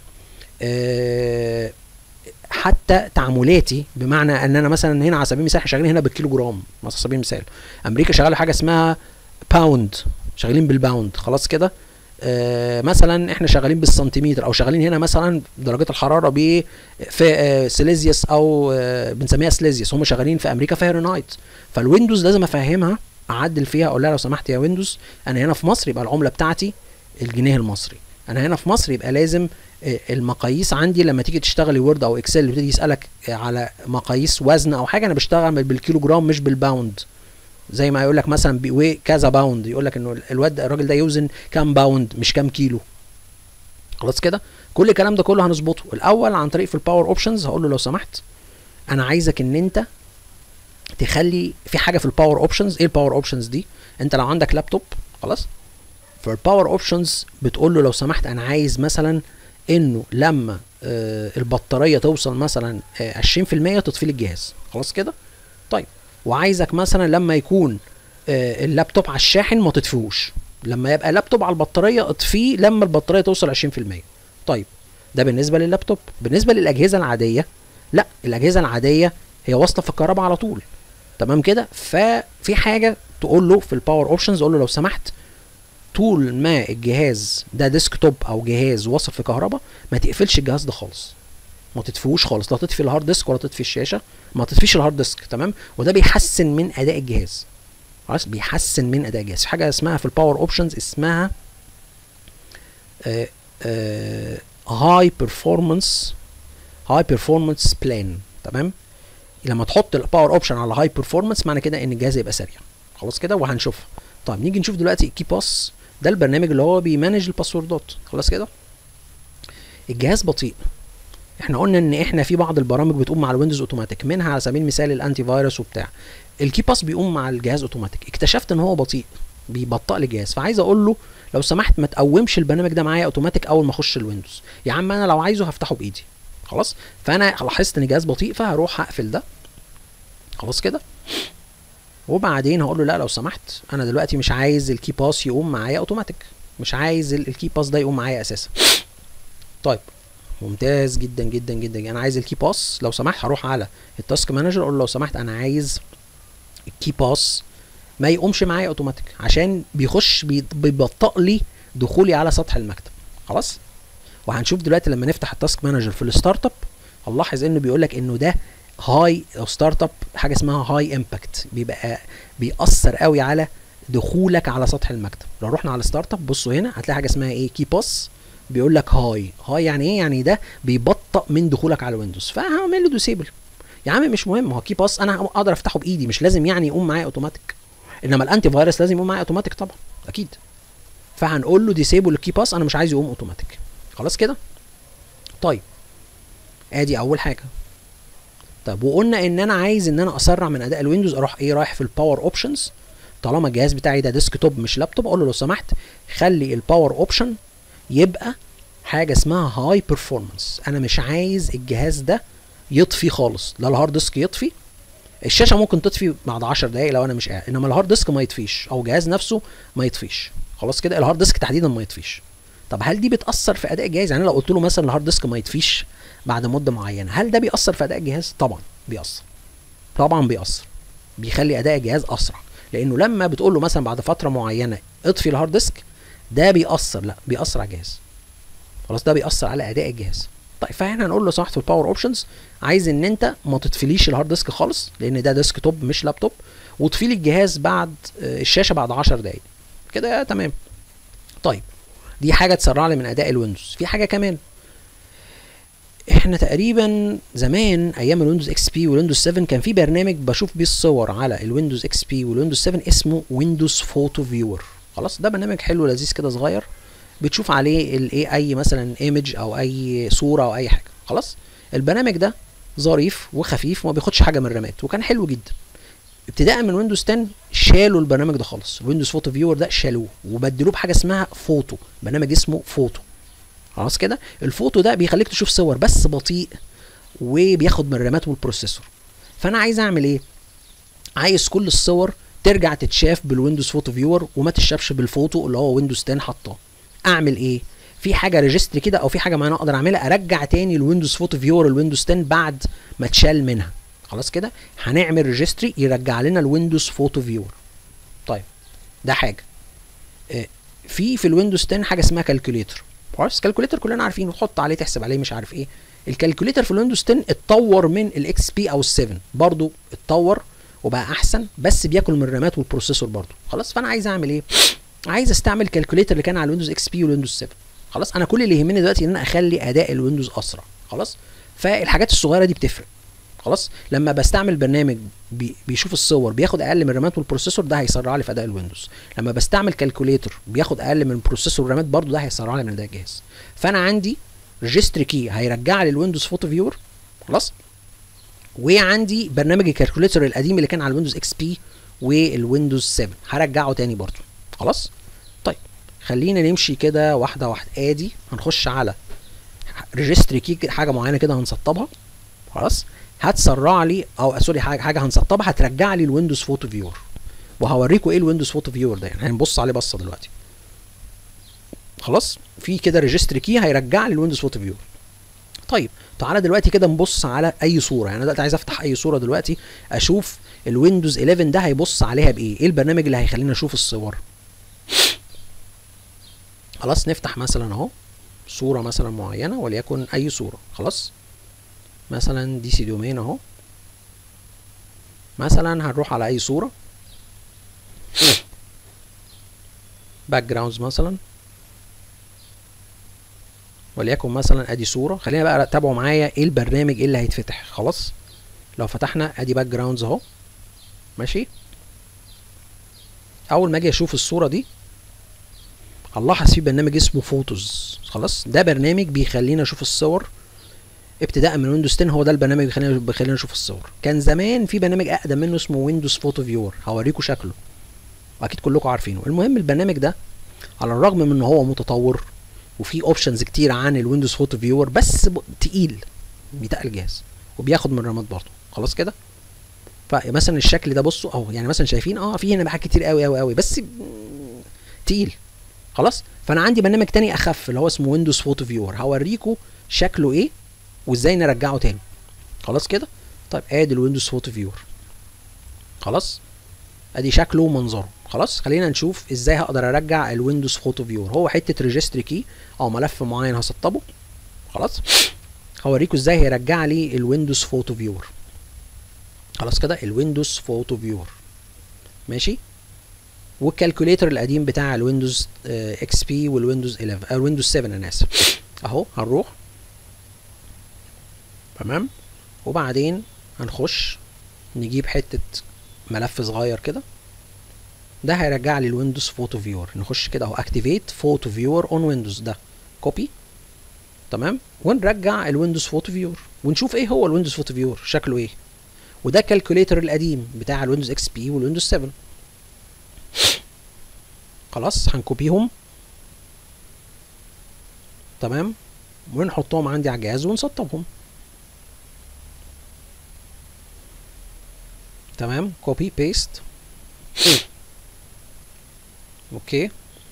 حتى تعاملاتي بمعنى ان انا مثلا هنا على سبيل المثال شغالين هنا بالكيلو جرام على سبيل المثال امريكا شغاله حاجه اسمها باوند شغالين بالباوند خلاص كده آه مثلا احنا شغالين بالسنتيمتر او شغالين هنا مثلا درجات الحراره ب في آه سيليزيوس او آه بنسميها سيليزيوس هم شغالين في امريكا فahrenheit فالويندوز لازم افهمها اعدل فيها اقول لها لو سمحت يا ويندوز انا هنا في مصر يبقى العمله بتاعتي الجنيه المصري انا هنا في مصر يبقى لازم المقاييس عندي لما تيجي تشتغلي وورد او اكسل يبتدي يسالك على مقاييس وزن او حاجه انا بشتغل بالكيلو جرام مش بالباوند زي ما يقول لك مثلا بيوي كذا باوند يقول لك انه الواد الراجل ده يوزن كام باوند مش كام كيلو خلاص كده كل الكلام ده كله هنظبطه الاول عن طريق في الباور اوبشنز هقول له لو سمحت انا عايزك ان انت تخلي في حاجه في الباور اوبشنز ايه الباور اوبشنز دي انت لو عندك لابتوب خلاص فالباور اوبشنز بتقول له لو سمحت انا عايز مثلا انه لما آه البطاريه توصل مثلا آه 20% تطفي الجهاز خلاص كده طيب وعايزك مثلا لما يكون آه اللابتوب على الشاحن ما تطفيهوش لما يبقى لابتوب على البطاريه اطفيه لما البطاريه توصل 20% طيب ده بالنسبه لللابتوب بالنسبه للاجهزه العاديه لا الاجهزه العاديه هي واصله في الكهرباء على طول تمام كده ففي حاجه تقول له في الباور اوبشنز قول له لو سمحت طول ما الجهاز ده ديسك او جهاز واصل في كهرباء ما تقفلش الجهاز ده خالص ما تطفيهوش خالص لا تطفي الهارد ديسك ولا تطفي الشاشه ما تطفيش الهارد ديسك تمام وده بيحسن من اداء الجهاز خلاص بيحسن من اداء الجهاز في حاجه اسمها في الباور اوبشنز اسمها هاي بيرفورمانس هاي بيرفورمانس بلان تمام لما تحط الباور اوبشن على هاي بيرفورمانس معنى كده ان الجهاز يبقى سريع خلاص كده وهنشوفها طيب نيجي نشوف دلوقتي كي باس ده البرنامج اللي هو بيمانج الباسوردات خلاص كده الجهاز بطيء احنا قلنا ان احنا في بعض البرامج بتقوم مع الويندوز اوتوماتيك منها على سبيل المثال الانتي فيروس وبتاع الكي باس بيقوم مع الجهاز اوتوماتيك اكتشفت ان هو بطيء بيبطئ لي الجهاز فعايز اقول له لو سمحت ما تقومش البرنامج ده معايا اوتوماتيك اول ما اخش الويندوز يا عم انا لو عايزه هفتحه بايدي خلاص فانا لاحظت ان الجهاز بطيء فهروح هقفل ده خلاص كده وبعدين هقول له لا لو سمحت انا دلوقتي مش عايز الكي باس يقوم معايا اوتوماتيك مش عايز ال- الكي باس ده يقوم معايا اساسا طيب ممتاز جدا جدا جدا انا عايز الكي باس لو سمحت هروح على التاسك مانجر اقول له لو سمحت انا عايز الكي باس ما يقومش معايا اوتوماتيك عشان بيخش بي- بيبطئ لي دخولي على سطح المكتب خلاص وهنشوف دلوقتي لما نفتح التاسك مانجر في الستارت اب هنلاحظ انه بيقول لك انه ده هاي او ستارت اب حاجه اسمها هاي امباكت بيبقى بيأثر قوي على دخولك على سطح المكتب لو رحنا على ستارت اب بصوا هنا هتلاقي حاجه اسمها ايه كي باس بيقول لك هاي هاي يعني ايه يعني ده بيبطئ من دخولك على ويندوز فهعمل له ديسيبل يا عم مش مهم هو كي باس انا اقدر افتحه بايدي مش لازم يعني يقوم معايا اوتوماتيك انما الانتي فيروس لازم يقوم معايا اوتوماتيك طبعا اكيد فهنقول له ديسيبل الكي باس انا مش عايز يقوم اوتوماتيك خلاص كده طيب ادي اول حاجه طب وقلنا ان انا عايز ان انا اسرع من اداء الويندوز اروح ايه رايح في الباور اوبشنز طالما الجهاز بتاعي ده ديسك توب مش لابتوب اقول له لو سمحت خلي الباور اوبشن يبقى حاجه اسمها هاي بيرفورمانس انا مش عايز الجهاز ده يطفي خالص لا الهارد ديسك يطفي الشاشه ممكن تطفي بعد 10 دقائق لو انا مش قاعد انما الهارد ديسك ما يطفيش او الجهاز نفسه ما يطفيش خلاص كده الهارد ديسك تحديدا ما يطفيش طب هل دي بتاثر في اداء الجهاز يعني أنا لو قلت له مثلا الهارد ديسك ما يطفيش بعد مده معينه هل ده بيأثر في اداء الجهاز طبعا بيأثر طبعا بيأثر بيخلي اداء الجهاز اسرع لانه لما بتقول له مثلا بعد فتره معينه اطفي الهارد ديسك ده بيأثر لا بيأثر على الجهاز خلاص ده بيأثر على اداء الجهاز طيب فاحنا هنقول له صح في الباور اوبشنز عايز ان انت ما تطفيليش الهارد ديسك خالص لان ده ديسك توب مش لابتوب وتطفي لي الجهاز بعد آه، الشاشه بعد 10 دقائق كده تمام طيب دي حاجه تسرع لي من اداء الويندوز في حاجه كمان احنا تقريبا زمان ايام الويندوز اكس بي والويندوز 7 كان في برنامج بشوف بيه الصور على الويندوز اكس بي والويندوز 7 اسمه ويندوز فوتو فيور خلاص ده برنامج حلو لذيذ كده صغير بتشوف عليه الايه اي مثلا ايمج او اي صوره او اي حاجه خلاص البرنامج ده ظريف وخفيف وما بياخدش حاجه من الرامات وكان حلو جدا ابتداء من ويندوز 10 شالوا البرنامج ده خالص ويندوز فوتو فيور ده شالوه وبدلوه بحاجه اسمها فوتو برنامج اسمه فوتو خلاص كده الفوتو ده بيخليك تشوف صور بس بطيء وبياخد من الرامات والبروسيسور فانا عايز اعمل ايه عايز كل الصور ترجع تتشاف بالويندوز فوتو فيور وما تتشافش بالفوتو اللي هو ويندوز 10 حطاه اعمل ايه في حاجه ريجستري كده او في حاجه معينه اقدر اعملها ارجع تاني الويندوز فوتو فيور الويندوز 10 بعد ما اتشال منها خلاص كده هنعمل ريجستري يرجع لنا الويندوز فوتو فيور طيب ده حاجه آه، في في الويندوز 10 حاجه اسمها كالكوليتر خلاص كالكوليتر كلنا عارفينه تحط عليه تحسب عليه مش عارف ايه الكالكوليتر في الويندوز 10 اتطور من الاكس بي او ال7 برضو اتطور وبقى احسن بس بياكل من الرامات والبروسيسور برضو خلاص فانا عايز اعمل ايه عايز استعمل الكالكوليتر اللي كان على الويندوز اكس بي والويندوز 7 خلاص انا كل اللي يهمني دلوقتي ان انا اخلي اداء الويندوز اسرع خلاص فالحاجات الصغيره دي بتفرق خلاص لما بستعمل برنامج بي بيشوف الصور بياخد اقل من الرامات والبروسيسور ده هيسرع لي في اداء الويندوز لما بستعمل كالكوليتر بياخد اقل من البروسيسور والرامات برضو ده هيسرع لي من اداء الجهاز فانا عندي ريجستري كي هيرجع لي الويندوز فوتو فيور خلاص وعندي برنامج الكالكوليتر القديم اللي كان على الويندوز اكس بي والويندوز 7 هرجعه تاني برضو خلاص طيب خلينا نمشي كده واحده واحده ادي هنخش على ريجستري كي حاجه معينه كده هنسطبها خلاص هتسرع لي او سوري حاجه حاجه هنسطبها هترجع لي الويندوز فوتو فيور وهوريكم ايه الويندوز فوتو فيور ده يعني هنبص عليه بصه دلوقتي خلاص في كده ريجستري كي هيرجع لي الويندوز فوتو فيور طيب تعالى دلوقتي كده نبص على اي صوره يعني انا دلوقتي عايز افتح اي صوره دلوقتي اشوف الويندوز 11 ده هيبص عليها بايه ايه البرنامج اللي هيخلينا نشوف الصور خلاص نفتح مثلا اهو صوره مثلا معينه وليكن اي صوره خلاص مثلا دي سي دومين اهو مثلا هنروح على اي صوره باك جراوندز مثلا وليكن مثلا ادي صوره خلينا بقى تابعوا معايا ايه البرنامج ايه اللي هيتفتح خلاص لو فتحنا ادي باك جراوندز اهو ماشي اول ما اجي اشوف الصوره دي هنلاحظ في برنامج اسمه فوتوز خلاص ده برنامج بيخلينا نشوف الصور ابتداء من ويندوز 10 هو ده البرنامج اللي بيخلينا بيخلينا نشوف الصور كان زمان في برنامج اقدم منه اسمه ويندوز فوتو فيور هوريكم شكله واكيد كلكم عارفينه المهم البرنامج ده على الرغم من ان هو متطور وفي اوبشنز كتير عن الويندوز فوتو فيور بس ب... تقيل بيتقل الجهاز وبياخد من الرامات برضه خلاص كده فمثلا الشكل ده بصوا اهو يعني مثلا شايفين اه في هنا بقى كتير قوي قوي قوي بس تقيل خلاص فانا عندي برنامج تاني اخف اللي هو اسمه ويندوز فوتو فيور هوريكم شكله ايه وازاي نرجعه تاني خلاص كده طيب ادي الويندوز فوتو فيور خلاص ادي شكله ومنظره خلاص خلينا نشوف ازاي هقدر ارجع الويندوز فوتو فيور هو حته ريجستري كي او ملف معين هسطبه خلاص هوريكم ازاي هيرجع لي الويندوز فوتو فيور خلاص كده الويندوز فوتو فيور ماشي والكالكوليتر القديم بتاع الويندوز اكس بي والويندوز 11 او الويندوز 7 انا اسف اهو هنروح تمام وبعدين هنخش نجيب حته ملف صغير كده ده هيرجع لي الويندوز فوتو فيور نخش كده اهو اكتيفيت فوتو فيور اون ويندوز ده كوبي تمام ونرجع الويندوز فوتو فيور ونشوف ايه هو الويندوز فوتو فيور شكله ايه وده كالكوليتر القديم بتاع الويندوز اكس بي والويندوز 7 خلاص هنكوبيهم تمام ونحطهم عندي على الجهاز ونسطبهم تمام كوبي بيست اوكي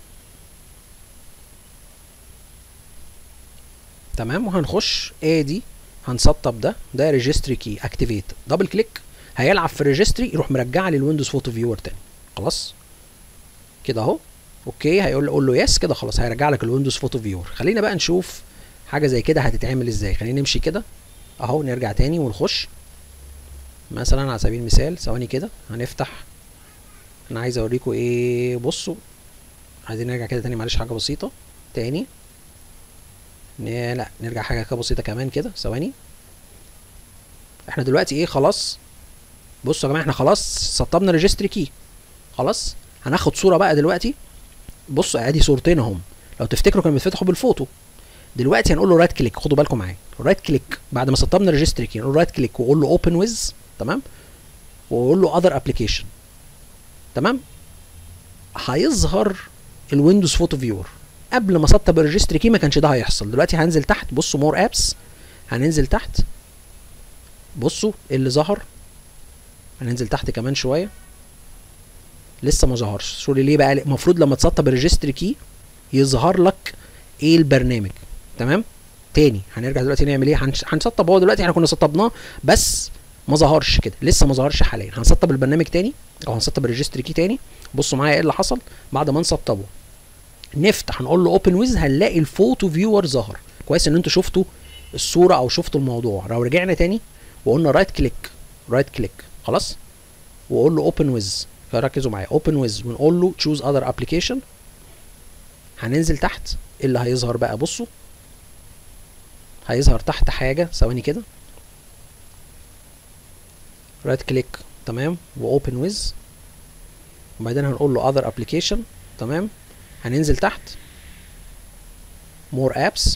تمام وهنخش ادي هنسطب ده ده ريجستري كي اكتيفيت دبل كليك هيلعب في الريجستري يروح مرجع لي الويندوز فوتو فيور تاني خلاص كده اهو اوكي هيقول له قول له يس كده خلاص هيرجع لك الويندوز فوتو فيور خلينا بقى نشوف حاجه زي كده هتتعمل ازاي خلينا نمشي كده اهو نرجع تاني ونخش مثلا على سبيل المثال ثواني كده هنفتح انا عايز اوريكم ايه بصوا عايزين نرجع كده تاني معلش حاجه بسيطه تاني ن- لا نرجع حاجه كده بسيطه كمان كده ثواني احنا دلوقتي ايه خلاص بصوا يا جماعه احنا خلاص سطبنا ريجستري كي خلاص هناخد صوره بقى دلوقتي بصوا ادي صورتين اهم لو تفتكروا كانوا بيتفتحوا بالفوتو دلوقتي هنقول له رايت كليك خدوا بالكم معايا رايت كليك بعد ما سطبنا ريجستري كي نقول رايت كليك واقول له اوبن ويز تمام واقول له اذر ابلكيشن تمام هيظهر الويندوز فوتو فيور قبل ما اسطب الريجستري كي ما كانش ده هيحصل دلوقتي هنزل تحت بصوا مور ابس هننزل تحت بصوا إيه اللي ظهر هننزل تحت كمان شويه لسه ما ظهرش سوري ليه بقى المفروض لما تسطب الريجستري كي يظهر لك ايه البرنامج تمام تاني هنرجع دلوقتي نعمل ايه هنش- هنسطب هو دلوقتي احنا كنا سطبناه بس ما ظهرش كده لسه ما ظهرش حاليا هنسطب البرنامج تاني او هنسطب الريجستري كي تاني بصوا معايا ايه اللي حصل بعد ما نسطبه نفتح هنقول له اوبن ويز هنلاقي الفوتو فيور ظهر كويس ان انتوا شفتوا الصوره او شفتوا الموضوع لو رجعنا تاني وقلنا رايت كليك رايت كليك خلاص واقول له اوبن ويز ركزوا معايا اوبن ويز ونقول له تشوز اذر ابلكيشن هننزل تحت إيه اللي هيظهر بقى بصوا هيظهر تحت حاجه ثواني كده رايت كليك تمام واوبن ويز وبعدين هنقول له اذر ابلكيشن تمام هننزل تحت مور ابس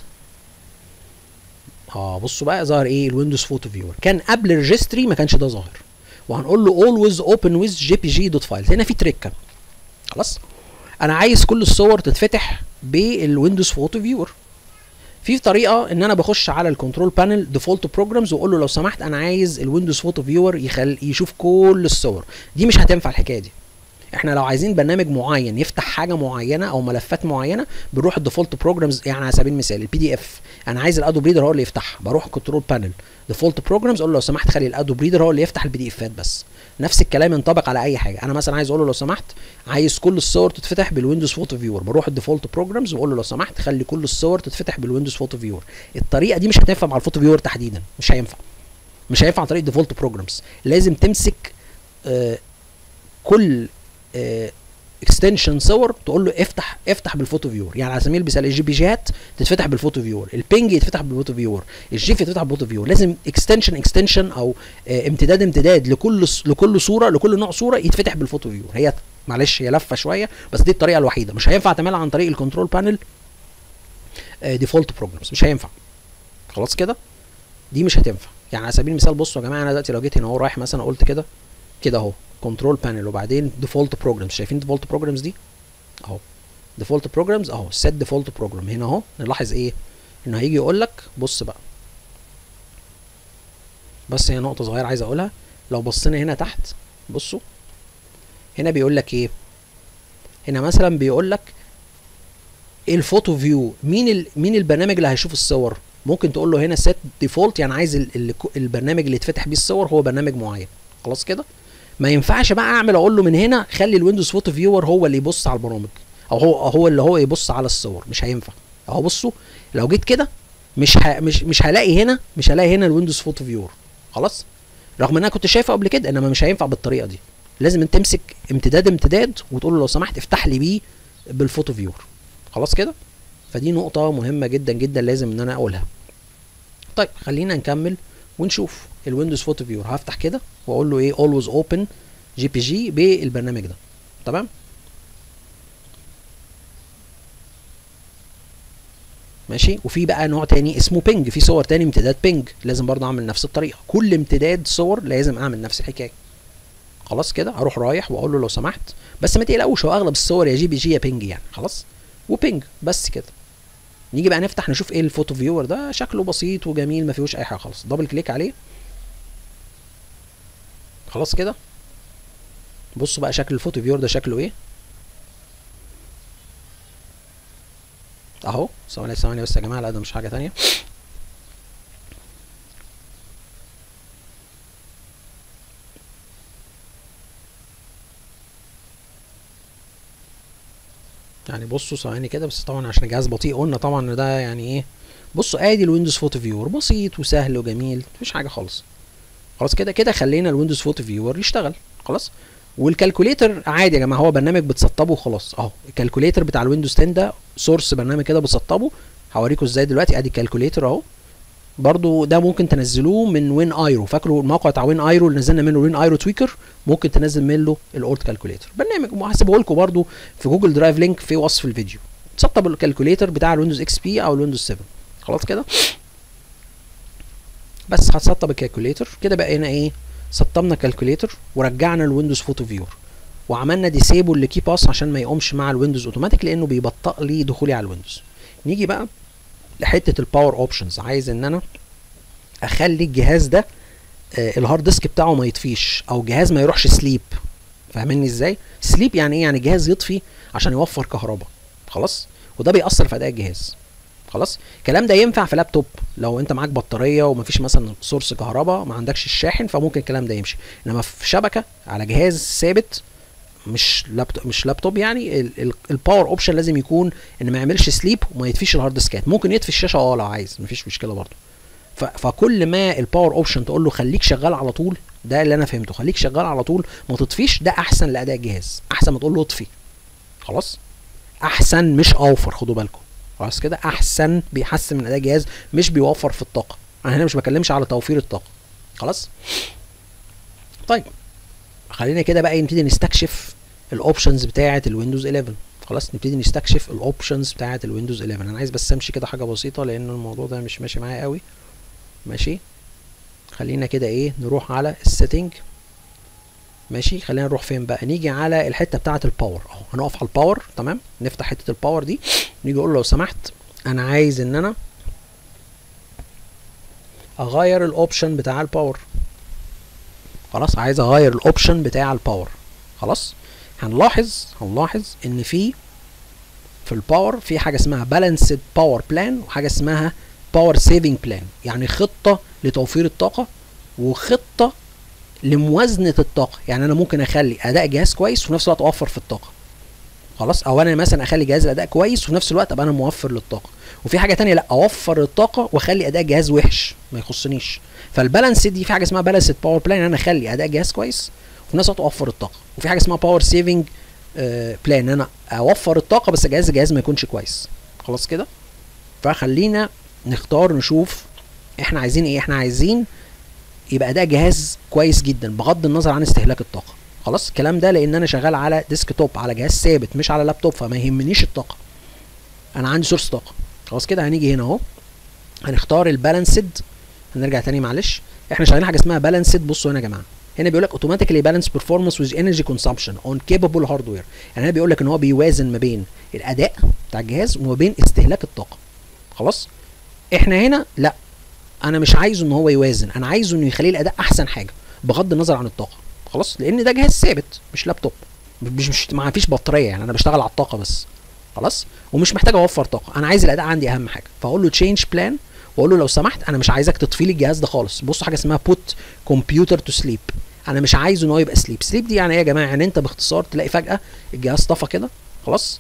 اه بصوا بقى ظهر ايه الويندوز فوتو فيور كان قبل الريجستري ما كانش ده ظاهر وهنقول له always open with jpg دوت فايل هنا في تريكه خلاص انا عايز كل الصور تتفتح بالويندوز فوتو فيور في طريقه ان انا بخش على الكنترول بانل ديفولت بروجرامز واقول له لو سمحت انا عايز الويندوز فوتو فيور يخل يشوف كل الصور دي مش هتنفع الحكايه دي احنا لو عايزين برنامج معين يفتح حاجه معينه او ملفات معينه بنروح الديفولت بروجرامز يعني على سبيل المثال البي دي اف انا عايز الادوب ريدر هو اللي يفتحها بروح كنترول بانل ديفولت بروجرامز اقول له لو سمحت خلي الادوب ريدر هو اللي يفتح البي دي افات بس نفس الكلام ينطبق على اي حاجه انا مثلا عايز اقول له لو سمحت عايز كل الصور تتفتح بالويندوز فوتو فيور بروح الديفولت بروجرامز واقول له لو سمحت خلي كل الصور تتفتح بالويندوز فوتو فيور الطريقه دي مش هتنفع مع الفوتو فيور تحديدا مش هينفع مش هينفع عن طريق الديفولت بروجرامز لازم تمسك آه كل آه اكستنشن صور تقول له افتح افتح بالفوتو فيور يعني على سبيل المثال الجي بي جيات تتفتح بالفوتو فيور البينج يتفتح بالفوتو فيور الجيف يتفتح بالفوتو فيور لازم اكستنشن اكستنشن او آه امتداد امتداد لكل ص- لكل صوره لكل نوع صوره يتفتح بالفوتو فيور هي معلش هي لفه شويه بس دي الطريقه الوحيده مش هينفع تعملها عن طريق الكنترول بانل ديفولت بروجرامز مش هينفع خلاص كده دي مش هتنفع يعني على سبيل المثال بصوا يا جماعه انا دلوقتي لو جيت هنا اهو رايح مثلا قلت كده كده اهو كنترول بانل وبعدين ديفولت بروجرامز شايفين ديفولت بروجرامز دي اهو ديفولت بروجرامز اهو سيت ديفولت بروجرام هنا اهو نلاحظ ايه انه هيجي يقول لك بص بقى بس هي نقطه صغيره عايز اقولها لو بصينا هنا تحت بصوا هنا بيقول لك ايه هنا مثلا بيقول لك الفوتو فيو مين ال... مين البرنامج اللي هيشوف الصور ممكن تقول له هنا سيت ديفولت يعني عايز ال... ال... البرنامج اللي يتفتح بيه الصور هو برنامج معين خلاص كده ما ينفعش بقى اعمل اقول له من هنا خلي الويندوز فوتو فيور هو اللي يبص على البرامج او هو هو اللي هو يبص على الصور مش هينفع اهو بصوا لو جيت كده مش ه... مش مش هلاقي هنا مش هلاقي هنا الويندوز فوتو فيور خلاص رغم ان انا كنت شايفه قبل كده انما مش هينفع بالطريقه دي لازم انت تمسك امتداد امتداد وتقول له لو سمحت افتح لي بيه بالفوتو فيور خلاص كده فدي نقطه مهمه جدا جدا لازم ان انا اقولها طيب خلينا نكمل ونشوف الويندوز فوتو فيور هفتح كده واقول له ايه اولويز اوبن جي بي جي بالبرنامج ده تمام ماشي وفي بقى نوع تاني اسمه بينج في صور تاني امتداد بينج لازم برضه اعمل نفس الطريقه كل امتداد صور لازم اعمل نفس الحكايه خلاص كده اروح رايح واقول له لو سمحت بس ما تقلقوش هو اغلب الصور يا جي بي جي يا بينج يعني خلاص وبينج بس كده نيجي بقى نفتح نشوف ايه الفوتو فيور ده شكله بسيط وجميل ما فيهوش اي حاجه خالص دبل كليك عليه خلاص كده بصوا بقى شكل الفوتو فيور ده شكله ايه اهو ثواني ثواني بس يا جماعه لا ده مش حاجه تانية يعني بصوا ثواني كده بس طبعا عشان الجهاز بطيء قلنا طبعا ان ده يعني ايه بصوا ادي الويندوز فوتو فيور بسيط وسهل وجميل مفيش حاجه خالص خلاص كده كده خلينا الويندوز فوتو فيور يشتغل خلاص والكالكوليتر عادي يا جماعه هو برنامج بتسطبه وخلاص اهو الكالكوليتر بتاع الويندوز 10 ده سورس برنامج كده بتسطبه هوريكم ازاي دلوقتي ادي الكالكوليتر اهو برضو ده ممكن تنزلوه من وين ايرو فاكروا الموقع بتاع وين ايرو اللي نزلنا منه وين ايرو تويكر ممكن تنزل منه الاولد كالكوليتر برنامج هسيبه لكم برضو في جوجل درايف لينك في وصف الفيديو تسطب الكالكوليتر بتاع الويندوز اكس بي او الويندوز 7 خلاص كده بس هتسطب الكالكوليتر كده بقى هنا ايه سطبنا كالكوليتر ورجعنا الويندوز فوتو فيور وعملنا ديسيبل لكي باس عشان ما يقومش مع الويندوز اوتوماتيك لانه بيبطئ لي دخولي على الويندوز نيجي بقى لحته الباور اوبشنز عايز ان انا اخلي الجهاز ده آه الهارد ديسك بتاعه ما يطفيش او جهاز ما يروحش سليب فاهميني ازاي سليب يعني ايه يعني جهاز يطفي عشان يوفر كهرباء خلاص وده بيأثر في اداء الجهاز خلاص الكلام ده ينفع في لابتوب لو انت معاك بطاريه ومفيش مثلا سورس كهرباء ما عندكش الشاحن فممكن الكلام ده يمشي انما في شبكه على جهاز ثابت مش لابتوب مش لابتوب يعني الباور اوبشن لازم يكون ان ما يعملش سليب وما يطفيش الهارد ديسكات ممكن يطفي الشاشه اه لو عايز مفيش مشكله برضه فكل ما الباور اوبشن تقول له خليك شغال على طول ده اللي انا فهمته خليك شغال على طول ما تطفيش ده احسن لاداء الجهاز احسن ما تقول له اطفي خلاص احسن مش اوفر خدوا بالكم خلاص كده احسن بيحسن من اداء الجهاز مش بيوفر في الطاقه انا هنا مش بكلمش على توفير الطاقه خلاص طيب خلينا كده بقى نبتدي نستكشف الاوبشنز بتاعه الويندوز 11 خلاص نبتدي نستكشف الاوبشنز بتاعه الويندوز 11 انا عايز بس امشي كده حاجه بسيطه لان الموضوع ده مش ماشي معايا قوي ماشي خلينا كده ايه نروح على السيتنج ماشي خلينا نروح فين بقى نيجي على الحته بتاعه الباور اهو هنقف على الباور تمام نفتح حته الباور دي نيجي نقول لو سمحت انا عايز ان انا اغير الاوبشن بتاع الباور خلاص عايز اغير الاوبشن بتاع الباور خلاص هنلاحظ هنلاحظ ان في في الباور في حاجه اسمها بالانسد باور بلان وحاجه اسمها باور سيفنج بلان يعني خطه لتوفير الطاقه وخطه لموازنه الطاقه يعني انا ممكن اخلي اداء جهاز كويس وفي نفس الوقت اوفر في الطاقه خلاص او انا مثلا اخلي جهاز الاداء كويس وفي نفس الوقت ابقى انا موفر للطاقه وفي حاجه تانية لا اوفر الطاقه واخلي اداء الجهاز وحش ما يخصنيش فالبالانس دي في حاجه اسمها بالانس باور بلان انا اخلي اداء جهاز كويس وفي نفس الوقت اوفر الطاقه وفي حاجه اسمها باور سيفنج بلان ان انا اوفر الطاقه بس جهاز الجهاز ما يكونش كويس خلاص كده فخلينا نختار نشوف احنا عايزين ايه احنا عايزين يبقى ده جهاز كويس جدا بغض النظر عن استهلاك الطاقه خلاص الكلام ده لان انا شغال على ديسك توب على جهاز ثابت مش على لابتوب فما يهمنيش الطاقه انا عندي سورس طاقه خلاص كده هنيجي هنا اهو هنختار البالانسد هنرجع تاني معلش احنا شغالين حاجه اسمها بالانسد بصوا هنا يا جماعه هنا بيقول لك اوتوماتيكلي بالانس بيرفورمانس ويز انرجي كونسامبشن اون كيبل هاردوير يعني هنا بيقول لك ان هو بيوازن ما بين الاداء بتاع الجهاز وما بين استهلاك الطاقه خلاص احنا هنا لا انا مش عايزه ان هو يوازن انا عايزه انه يخلي الاداء احسن حاجه بغض النظر عن الطاقه خلاص لان ده جهاز ثابت مش لابتوب مش مش ما فيش بطاريه يعني انا بشتغل على الطاقه بس خلاص ومش محتاج اوفر طاقه انا عايز الاداء عندي اهم حاجه فاقول له تشينج بلان واقول له لو سمحت انا مش عايزك تطفي لي الجهاز ده خالص بص حاجه اسمها بوت كمبيوتر تو سليب انا مش عايزه ان هو يبقى سليب سليب دي يعني ايه يا جماعه يعني انت باختصار تلاقي فجاه الجهاز طفى كده خلاص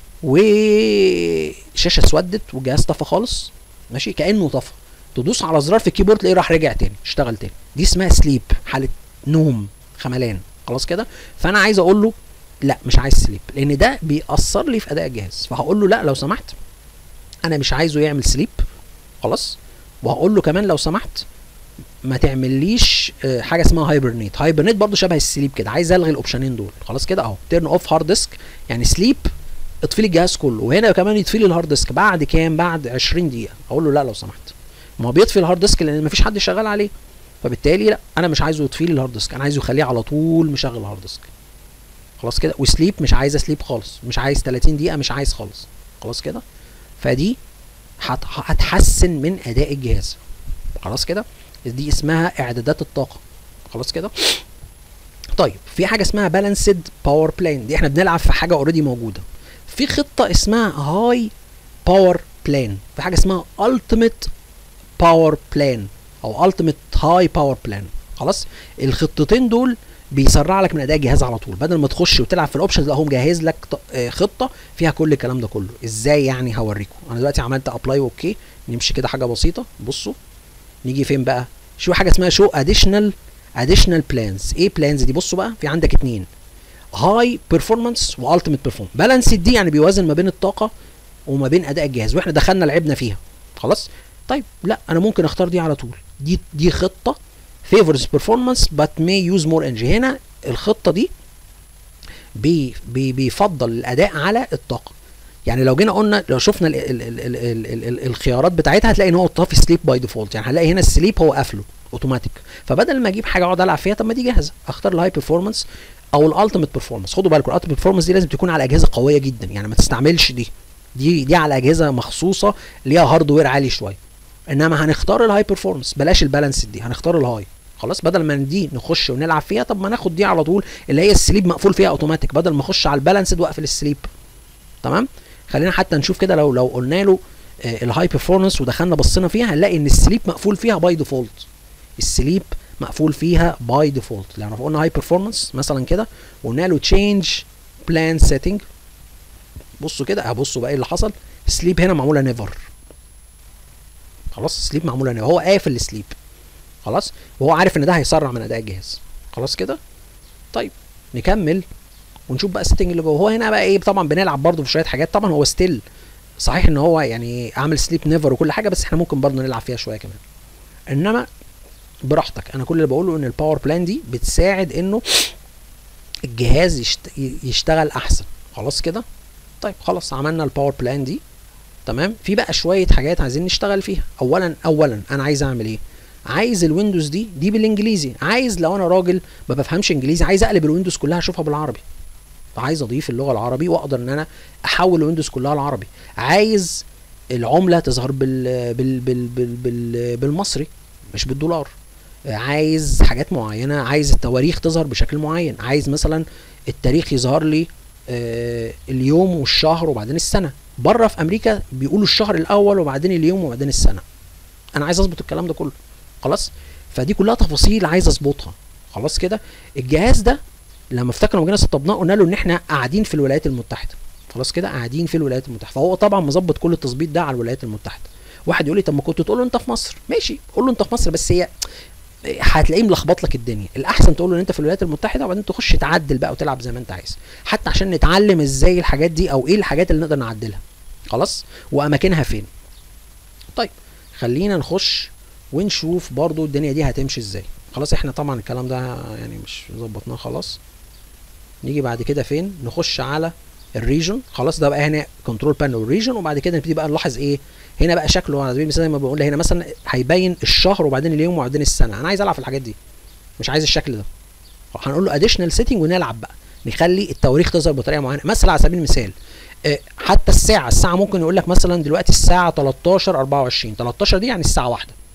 وشاشه اسودت والجهاز طفى خالص ماشي كانه طفى تدوس على زرار في الكيبورد تلاقيه راح رجع تاني اشتغل تاني دي اسمها سليب حاله نوم خملان خلاص كده فانا عايز اقول له لا مش عايز سليب لان ده بيأثر لي في اداء الجهاز فهقول له لا لو سمحت انا مش عايزه يعمل سليب خلاص وهقول له كمان لو سمحت ما تعمليش آه، حاجه اسمها هايبرنيت هايبرنيت برضو شبه السليب كده عايز الغي الاوبشنين دول خلاص كده اهو تيرن اوف هارد ديسك يعني سليب اطفي لي الجهاز كله وهنا كمان يطفي لي الهارد ديسك بعد كام بعد 20 دقيقه اقول له لا لو سمحت ما هو بيطفي الهارد ديسك لان مفيش حد شغال عليه فبالتالي لا انا مش عايزه يطفي لي الهارد ديسك انا عايزه يخليه على طول مشغل الهارد ديسك خلاص كده وسليب مش عايزه سليب خالص مش عايز 30 دقيقه مش عايز خالص خلاص كده فدي هت- هتحسن من اداء الجهاز خلاص كده دي اسمها اعدادات الطاقه خلاص كده طيب في حاجه اسمها بالانسد باور بلان دي احنا بنلعب في حاجه اوريدي موجوده في خطه اسمها هاي باور بلان في حاجه اسمها التيميت باور بلان او التيميت هاي باور بلان خلاص الخطتين دول بيسرع لك من اداء الجهاز على طول بدل ما تخش وتلعب في الاوبشنز لا هو مجهز لك ط- آه، خطه فيها كل الكلام ده كله ازاي يعني هوريكم انا دلوقتي عملت ابلاي اوكي نمشي كده حاجه بسيطه بصوا نيجي فين بقى شو حاجه اسمها شو اديشنال اديشنال بلانز ايه بلانز دي بصوا بقى في عندك اتنين هاي بيرفورمانس والتيميت بيرفورمانس بالانس دي يعني بيوازن ما بين الطاقه وما بين اداء الجهاز واحنا دخلنا لعبنا فيها خلاص طيب لا انا ممكن اختار دي على طول دي دي خطه favors performance but may use more energy هنا الخطه دي بي بي بيفضل الاداء على الطاقه يعني لو جينا قلنا لو شفنا ال ال ال ال ال ال ال الخيارات بتاعتها هتلاقي ان هو طافي سليب باي ديفولت يعني هنلاقي هنا السليب هو قافله اوتوماتيك فبدل ما اجيب حاجه اقعد العب فيها طب ما دي جاهزه اختار الهاي بيرفورمانس او الالتيميت بيرفورمانس خدوا بالكم الالتيميت بيرفورمانس دي لازم تكون على اجهزه قويه جدا يعني ما تستعملش دي دي دي على اجهزه مخصوصه ليها هاردوير عالي شويه انما هنختار الهاي بيرفورمانس بلاش البالانس دي هنختار الهاي خلاص بدل ما دي نخش ونلعب فيها طب ما ناخد دي على طول اللي هي السليب مقفول فيها اوتوماتيك بدل ما اخش على البالانسد واقفل السليب تمام خلينا حتى نشوف كده لو لو قلنا له آه الهاي بيرفورمانس ودخلنا بصينا فيها هنلاقي ان السليب مقفول فيها باي ديفولت السليب مقفول فيها باي ديفولت لو يعني قلنا هاي بيرفورمانس مثلا كده وقلنا له تشينج بلان سيتنج بصوا كده هبصوا بقى ايه اللي حصل سليب هنا معموله نيفر خلاص سليب معموله نيفر هو قافل السليب خلاص وهو عارف ان ده هيسرع من اداء الجهاز خلاص كده طيب نكمل ونشوف بقى السيتنج اللي جوه هو هنا بقى ايه طبعا بنلعب برده في شويه حاجات طبعا هو ستيل صحيح ان هو يعني عامل سليب نيفر وكل حاجه بس احنا ممكن برضه نلعب فيها شويه كمان انما براحتك انا كل اللي بقوله ان الباور بلان دي بتساعد انه الجهاز يشت... يشتغل احسن خلاص كده طيب خلاص عملنا الباور بلان دي تمام في بقى شويه حاجات عايزين نشتغل فيها اولا اولا انا عايز اعمل ايه عايز الويندوز دي دي بالانجليزي عايز لو انا راجل ما بفهمش انجليزي عايز اقلب الويندوز كلها اشوفها بالعربي عايز اضيف اللغه العربي واقدر ان انا احول الويندوز كلها العربي عايز العمله تظهر بال بال بال بال بال بالمصري مش بالدولار عايز حاجات معينه عايز التواريخ تظهر بشكل معين عايز مثلا التاريخ يظهر لي آه اليوم والشهر وبعدين السنه بره في امريكا بيقولوا الشهر الاول وبعدين اليوم وبعدين السنه انا عايز اظبط الكلام ده كله خلاص فدي كلها تفاصيل عايز اظبطها خلاص كده الجهاز ده لما افتكر لما جينا سطبناه قلنا له ان احنا قاعدين في الولايات المتحده خلاص كده قاعدين في الولايات المتحده فهو طبعا مظبط كل التظبيط ده على الولايات المتحده واحد يقول لي طب ما كنت تقول له انت في مصر ماشي قول له انت في مصر بس هي هتلاقيه ملخبط لك الدنيا الاحسن تقول له ان انت في الولايات المتحده وبعدين تخش تعدل بقى وتلعب زي ما انت عايز حتى عشان نتعلم ازاي الحاجات دي او ايه الحاجات اللي نقدر نعدلها خلاص واماكنها فين طيب خلينا نخش ونشوف برضو الدنيا دي هتمشي ازاي خلاص احنا طبعا الكلام ده يعني مش ظبطناه خلاص نيجي بعد كده فين نخش على الريجن خلاص ده بقى هنا كنترول بانل ريجن وبعد كده نبتدي بقى نلاحظ ايه هنا بقى شكله على سبيل المثال زي ما بقول هنا مثلا هيبين الشهر وبعدين اليوم وبعدين السنه انا عايز العب في الحاجات دي مش عايز الشكل ده هنقول له اديشنال سيتنج ونلعب بقى نخلي التواريخ تظهر بطريقه معينه مثلا على سبيل المثال حتى الساعه الساعه ممكن يقول لك مثلا دلوقتي الساعه 13 24 13 دي يعني الساعه واحدة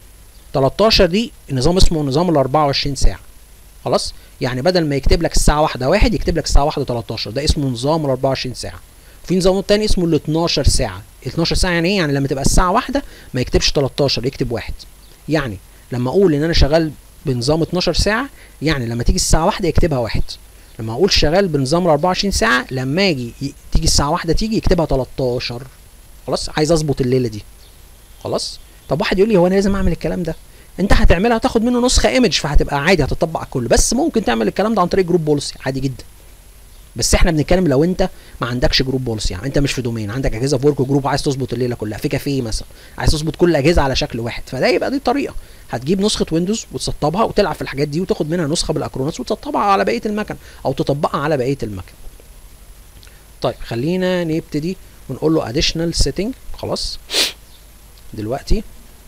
13 دي نظام اسمه نظام ال 24 ساعه خلاص يعني بدل ما يكتب لك الساعه واحدة واحد يكتب لك الساعه واحدة 13 ده اسمه نظام ال 24 ساعه في نظام تاني اسمه ال 12 ساعه ال 12 ساعه يعني ايه يعني لما تبقى الساعه واحدة ما يكتبش 13 يكتب واحد يعني لما اقول ان انا شغال بنظام 12 ساعه يعني لما تيجي الساعه واحدة يكتبها واحد لما اقول شغال بنظام ال 24 ساعه لما اجي تيجي الساعه واحدة تيجي يكتبها 13 خلاص عايز اظبط الليله دي خلاص طب واحد يقول لي هو انا لازم اعمل الكلام ده انت هتعملها تاخد منه نسخه ايمج فهتبقى عادي هتطبق على الكل بس ممكن تعمل الكلام ده عن طريق جروب بوليسي عادي جدا بس احنا بنتكلم لو انت ما عندكش جروب بوليسي يعني انت مش في دومين عندك اجهزه في ورك جروب عايز تظبط الليله كلها في كافيه مثلا عايز تظبط كل الاجهزه على شكل واحد فده يبقى دي طريقه هتجيب نسخه ويندوز وتسطبها وتلعب في الحاجات دي وتاخد منها نسخه بالاكروناس وتسطبها على بقيه المكن او تطبقها على بقيه المكن طيب خلينا نبتدي ونقول له additional setting خلاص دلوقتي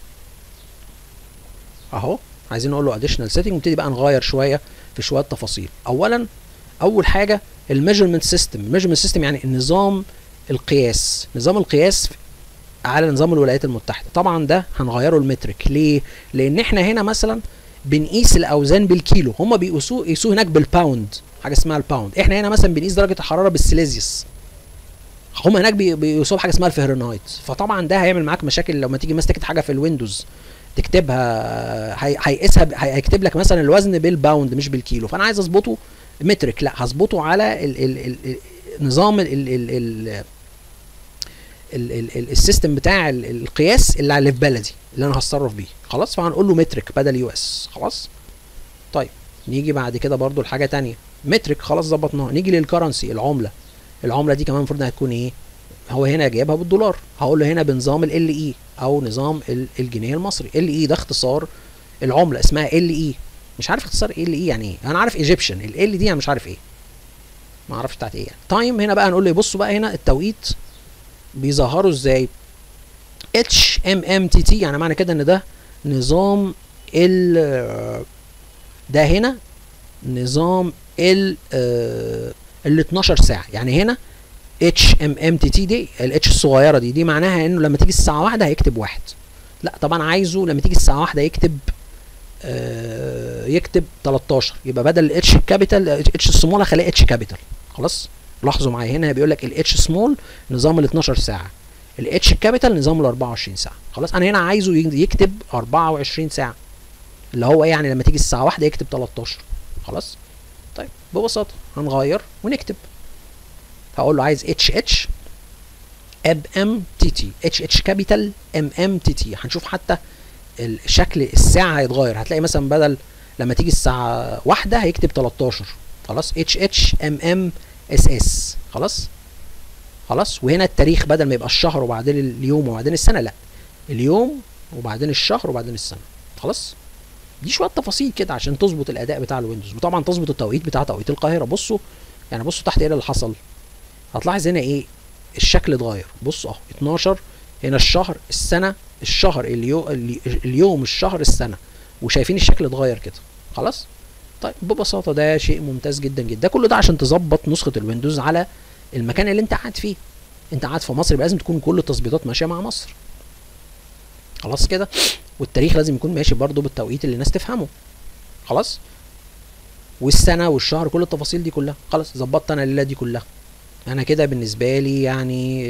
اهو عايزين نقول له additional setting ونبتدي بقى نغير شويه في شويه تفاصيل اولا اول حاجه الميجرمنت سيستم الميجرمنت سيستم يعني النظام القياس نظام القياس على نظام الولايات المتحده طبعا ده هنغيره المترك ليه لان احنا هنا مثلا بنقيس الاوزان بالكيلو هم بيقيسوه يقيسوه هناك بالباوند حاجه اسمها الباوند احنا هنا مثلا بنقيس درجه الحراره بالسيليزيوس هم هناك بيقيسوها بحاجه اسمها الفهرنايت فطبعا ده هيعمل معاك مشاكل لما تيجي مثلا تكتب حاجه في الويندوز تكتبها هيقيسها هيكتب لك مثلا الوزن بالباوند مش بالكيلو فانا عايز اظبطه مترك لا هظبطه على ال ال ال نظام ال ال ال ال ال ال ال السيستم بتاع القياس اللي اللي في بلدي اللي انا هتصرف بيه خلاص فهنقول له مترك بدل يو اس خلاص طيب نيجي بعد كده برضو لحاجه تانية مترك خلاص ظبطناها نيجي للكرنسي العمله العمله دي كمان المفروض انها تكون ايه هو هنا جايبها بالدولار هقول له هنا بنظام ال اي او نظام الجنيه المصري ال اي ده اختصار العمله اسمها ال اي مش عارف اختصار ال اي يعني ايه انا عارف ايجيبشن ال دي انا مش عارف ايه ما اعرفش بتاعت ايه يعني تايم هنا بقى نقول له بصوا بقى هنا التوقيت بيظهروا ازاي اتش ام ام تي تي يعني معنى كده ان ده نظام ال ده هنا نظام ال ال 12 ساعه يعني هنا اتش ام ام تي تي دي الاتش الصغيره دي دي معناها انه لما تيجي الساعه واحدة هيكتب واحد لا طبعا عايزه لما تيجي الساعه واحدة يكتب آه يكتب 13 يبقى بدل الاتش الكابيتال اتش السمول هخليه اتش كابيتال خلاص لاحظوا معايا هنا بيقول لك الاتش سمول نظام ال 12 ساعه الاتش الكابيتال نظام ال 24 ساعه خلاص انا هنا عايزه يكتب 24 ساعه اللي هو يعني لما تيجي الساعه واحدة يكتب 13 خلاص طيب ببساطه هنغير ونكتب هقول له عايز اتش اتش ام ام تي تي اتش اتش كابيتال ام ام تي تي هنشوف حتى الشكل الساعه هيتغير هتلاقي مثلا بدل لما تيجي الساعه واحدة هيكتب 13 خلاص اتش اتش ام ام اس اس خلاص خلاص وهنا التاريخ بدل ما يبقى الشهر وبعدين اليوم وبعدين السنه لا اليوم وبعدين الشهر وبعدين السنه خلاص دي شويه تفاصيل كده عشان تظبط الاداء بتاع الويندوز وطبعا تظبط التوقيت بتاع توقيت القاهره بصوا يعني بصوا تحت ايه اللي حصل هتلاحظ هنا ايه الشكل اتغير بص اهو 12 هنا الشهر السنه الشهر اليو اليوم الشهر السنه وشايفين الشكل اتغير كده خلاص طيب ببساطه ده شيء ممتاز جدا جدا ده كله ده عشان تظبط نسخه الويندوز على المكان اللي انت قاعد فيه انت قاعد في مصر يبقى لازم تكون كل التظبيطات ماشيه مع مصر خلاص كده والتاريخ لازم يكون ماشي برضه بالتوقيت اللي الناس تفهمه خلاص والسنه والشهر كل التفاصيل دي كلها خلاص ظبطت انا الليله دي كلها انا كده بالنسبه لي يعني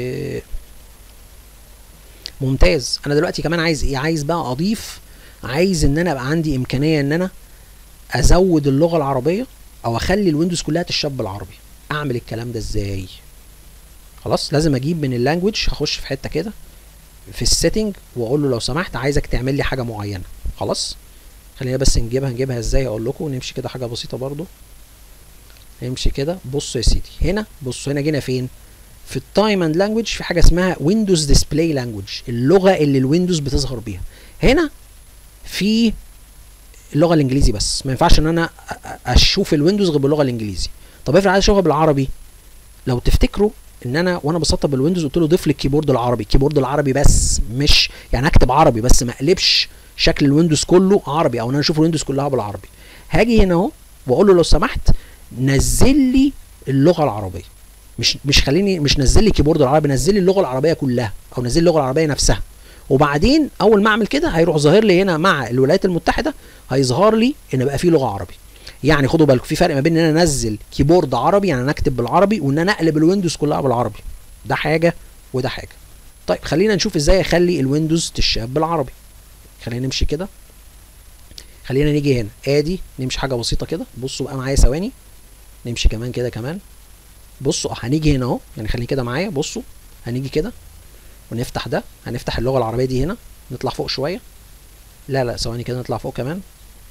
ممتاز انا دلوقتي كمان عايز ايه عايز بقى اضيف عايز ان انا ابقى عندي امكانيه ان انا ازود اللغه العربيه او اخلي الويندوز كلها تشتغل بالعربي اعمل الكلام ده ازاي خلاص لازم اجيب من اللانجوج هخش في حته كده في السيتنج واقول له لو سمحت عايزك تعمل لي حاجه معينه خلاص خلينا بس نجيبها نجيبها ازاي اقول لكم ونمشي كده حاجه بسيطه برضو نمشي كده بص يا سيدي هنا بص هنا جينا فين في التايم اند لانجوج في حاجه اسمها ويندوز ديسبلاي لانجوج اللغه اللي الويندوز بتظهر بيها هنا في اللغه الانجليزي بس ما ينفعش ان انا اشوف الويندوز غير باللغه الانجليزي طب افرض عايز اشوفها بالعربي لو تفتكروا ان انا وانا بسطب الويندوز قلت له ضيف لي الكيبورد العربي الكيبورد العربي بس مش يعني اكتب عربي بس ما اقلبش شكل الويندوز كله عربي او ان انا اشوف الويندوز كلها بالعربي هاجي هنا اهو واقول له لو سمحت نزل لي اللغه العربيه مش مش خليني مش نزل لي كيبورد العربي نزل لي اللغه العربيه كلها او نزل لي اللغه العربيه نفسها وبعدين اول ما اعمل كده هيروح ظاهر لي هنا مع الولايات المتحده هيظهر لي ان بقى في لغه عربي يعني خدوا بالكم في فرق ما بين ان انا انزل كيبورد عربي يعني انا اكتب بالعربي وان انا اقلب الويندوز كلها بالعربي ده حاجه وده حاجه طيب خلينا نشوف ازاي اخلي الويندوز تشاب بالعربي خلينا نمشي كده خلينا نيجي هنا ادي نمشي حاجه بسيطه كده بصوا بقى معايا ثواني نمشي كمان كده كمان بصوا هنيجي هنا اهو يعني خليني كده معايا بصوا هنيجي كده ونفتح ده هنفتح اللغه العربيه دي هنا نطلع فوق شويه لا لا ثواني كده نطلع فوق كمان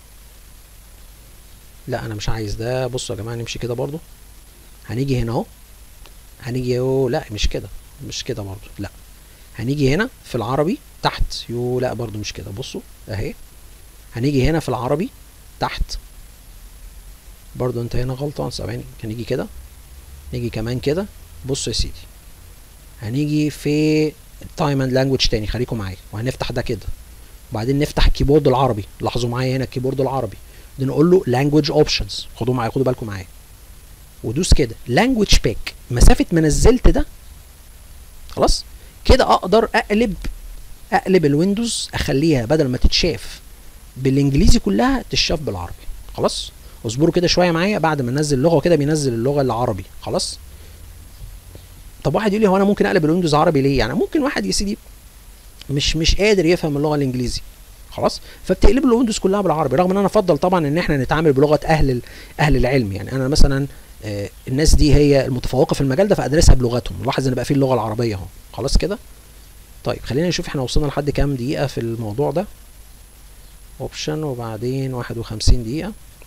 لا انا مش عايز ده بصوا يا جماعه نمشي كده برضو هنيجي هنا اهو هنيجي اهو لا مش كده مش كده برضو لا هنيجي هنا في العربي تحت يو لا برضو مش كده بصوا اهي هنيجي هنا في العربي تحت برضو انت هنا غلطان ثواني هنيجي كده نيجي كمان كده بص يا سيدي هنيجي في تايم اند لانجوج تاني خليكم معايا وهنفتح ده كده وبعدين نفتح الكيبورد العربي لاحظوا معايا هنا الكيبورد العربي دي نقول له لانجوج اوبشنز خدوا معايا خدوا بالكم معايا ودوس كده لانجوج باك مسافه ما نزلت ده خلاص كده اقدر اقلب اقلب الويندوز اخليها بدل ما تتشاف بالانجليزي كلها تتشاف بالعربي خلاص اصبروا كده شويه معايا بعد ما ننزل اللغه كده بينزل اللغه العربي خلاص طب واحد يقول لي هو انا ممكن اقلب الويندوز عربي ليه يعني ممكن واحد يا سيدي مش مش قادر يفهم اللغه الانجليزي خلاص فبتقلب له الويندوز كلها بالعربي رغم ان انا افضل طبعا ان احنا نتعامل بلغه اهل اهل العلم يعني انا مثلا آه الناس دي هي المتفوقه في المجال ده فادرسها بلغتهم لاحظ ان بقى في اللغه العربيه اهو خلاص كده طيب خلينا نشوف احنا وصلنا لحد كام دقيقه في الموضوع ده اوبشن وبعدين 51 دقيقه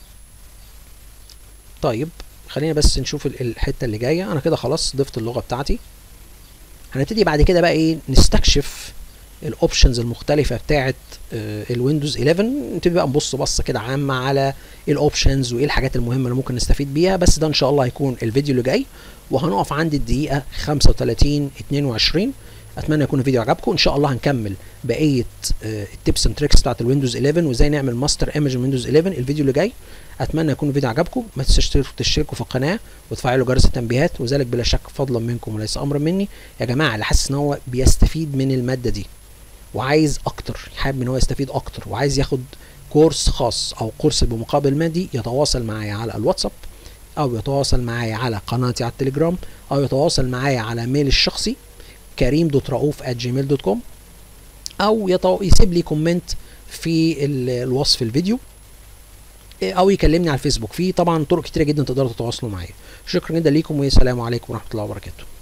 طيب خلينا بس نشوف الحته اللي جايه انا كده خلاص ضفت اللغه بتاعتي هنبتدي بعد كده بقى ايه نستكشف الاوبشنز المختلفه بتاعه آه الويندوز 11 نبتدي بقى نبص بصه كده عامه على الاوبشنز وايه الحاجات المهمه اللي ممكن نستفيد بيها بس ده ان شاء الله هيكون الفيديو اللي جاي وهنقف عند الدقيقه 35 22 اتمنى يكون الفيديو عجبكم ان شاء الله هنكمل بقيه آه التيبس اند تريكس بتاعه الويندوز 11 وازاي نعمل ماستر ايمج من ويندوز 11 الفيديو اللي جاي اتمنى يكون الفيديو عجبكم ما تنسوش تشتركوا في القناه وتفعلوا جرس التنبيهات وذلك بلا شك فضلا منكم وليس امرا مني يا جماعه اللي حاسس ان هو بيستفيد من الماده دي وعايز اكتر حابب ان هو يستفيد اكتر وعايز ياخد كورس خاص او كورس بمقابل مادي يتواصل معايا على الواتساب او يتواصل معايا على قناتي على التليجرام او يتواصل معايا على ميل الشخصي كريم دوت رؤوف جيميل دوت كوم او يطو... يسيب لي كومنت في الوصف الفيديو او يكلمني على الفيسبوك في طبعا طرق كتيره جدا تقدروا تتواصلوا معايا شكرا جدا ليكم والسلام عليكم ورحمه الله وبركاته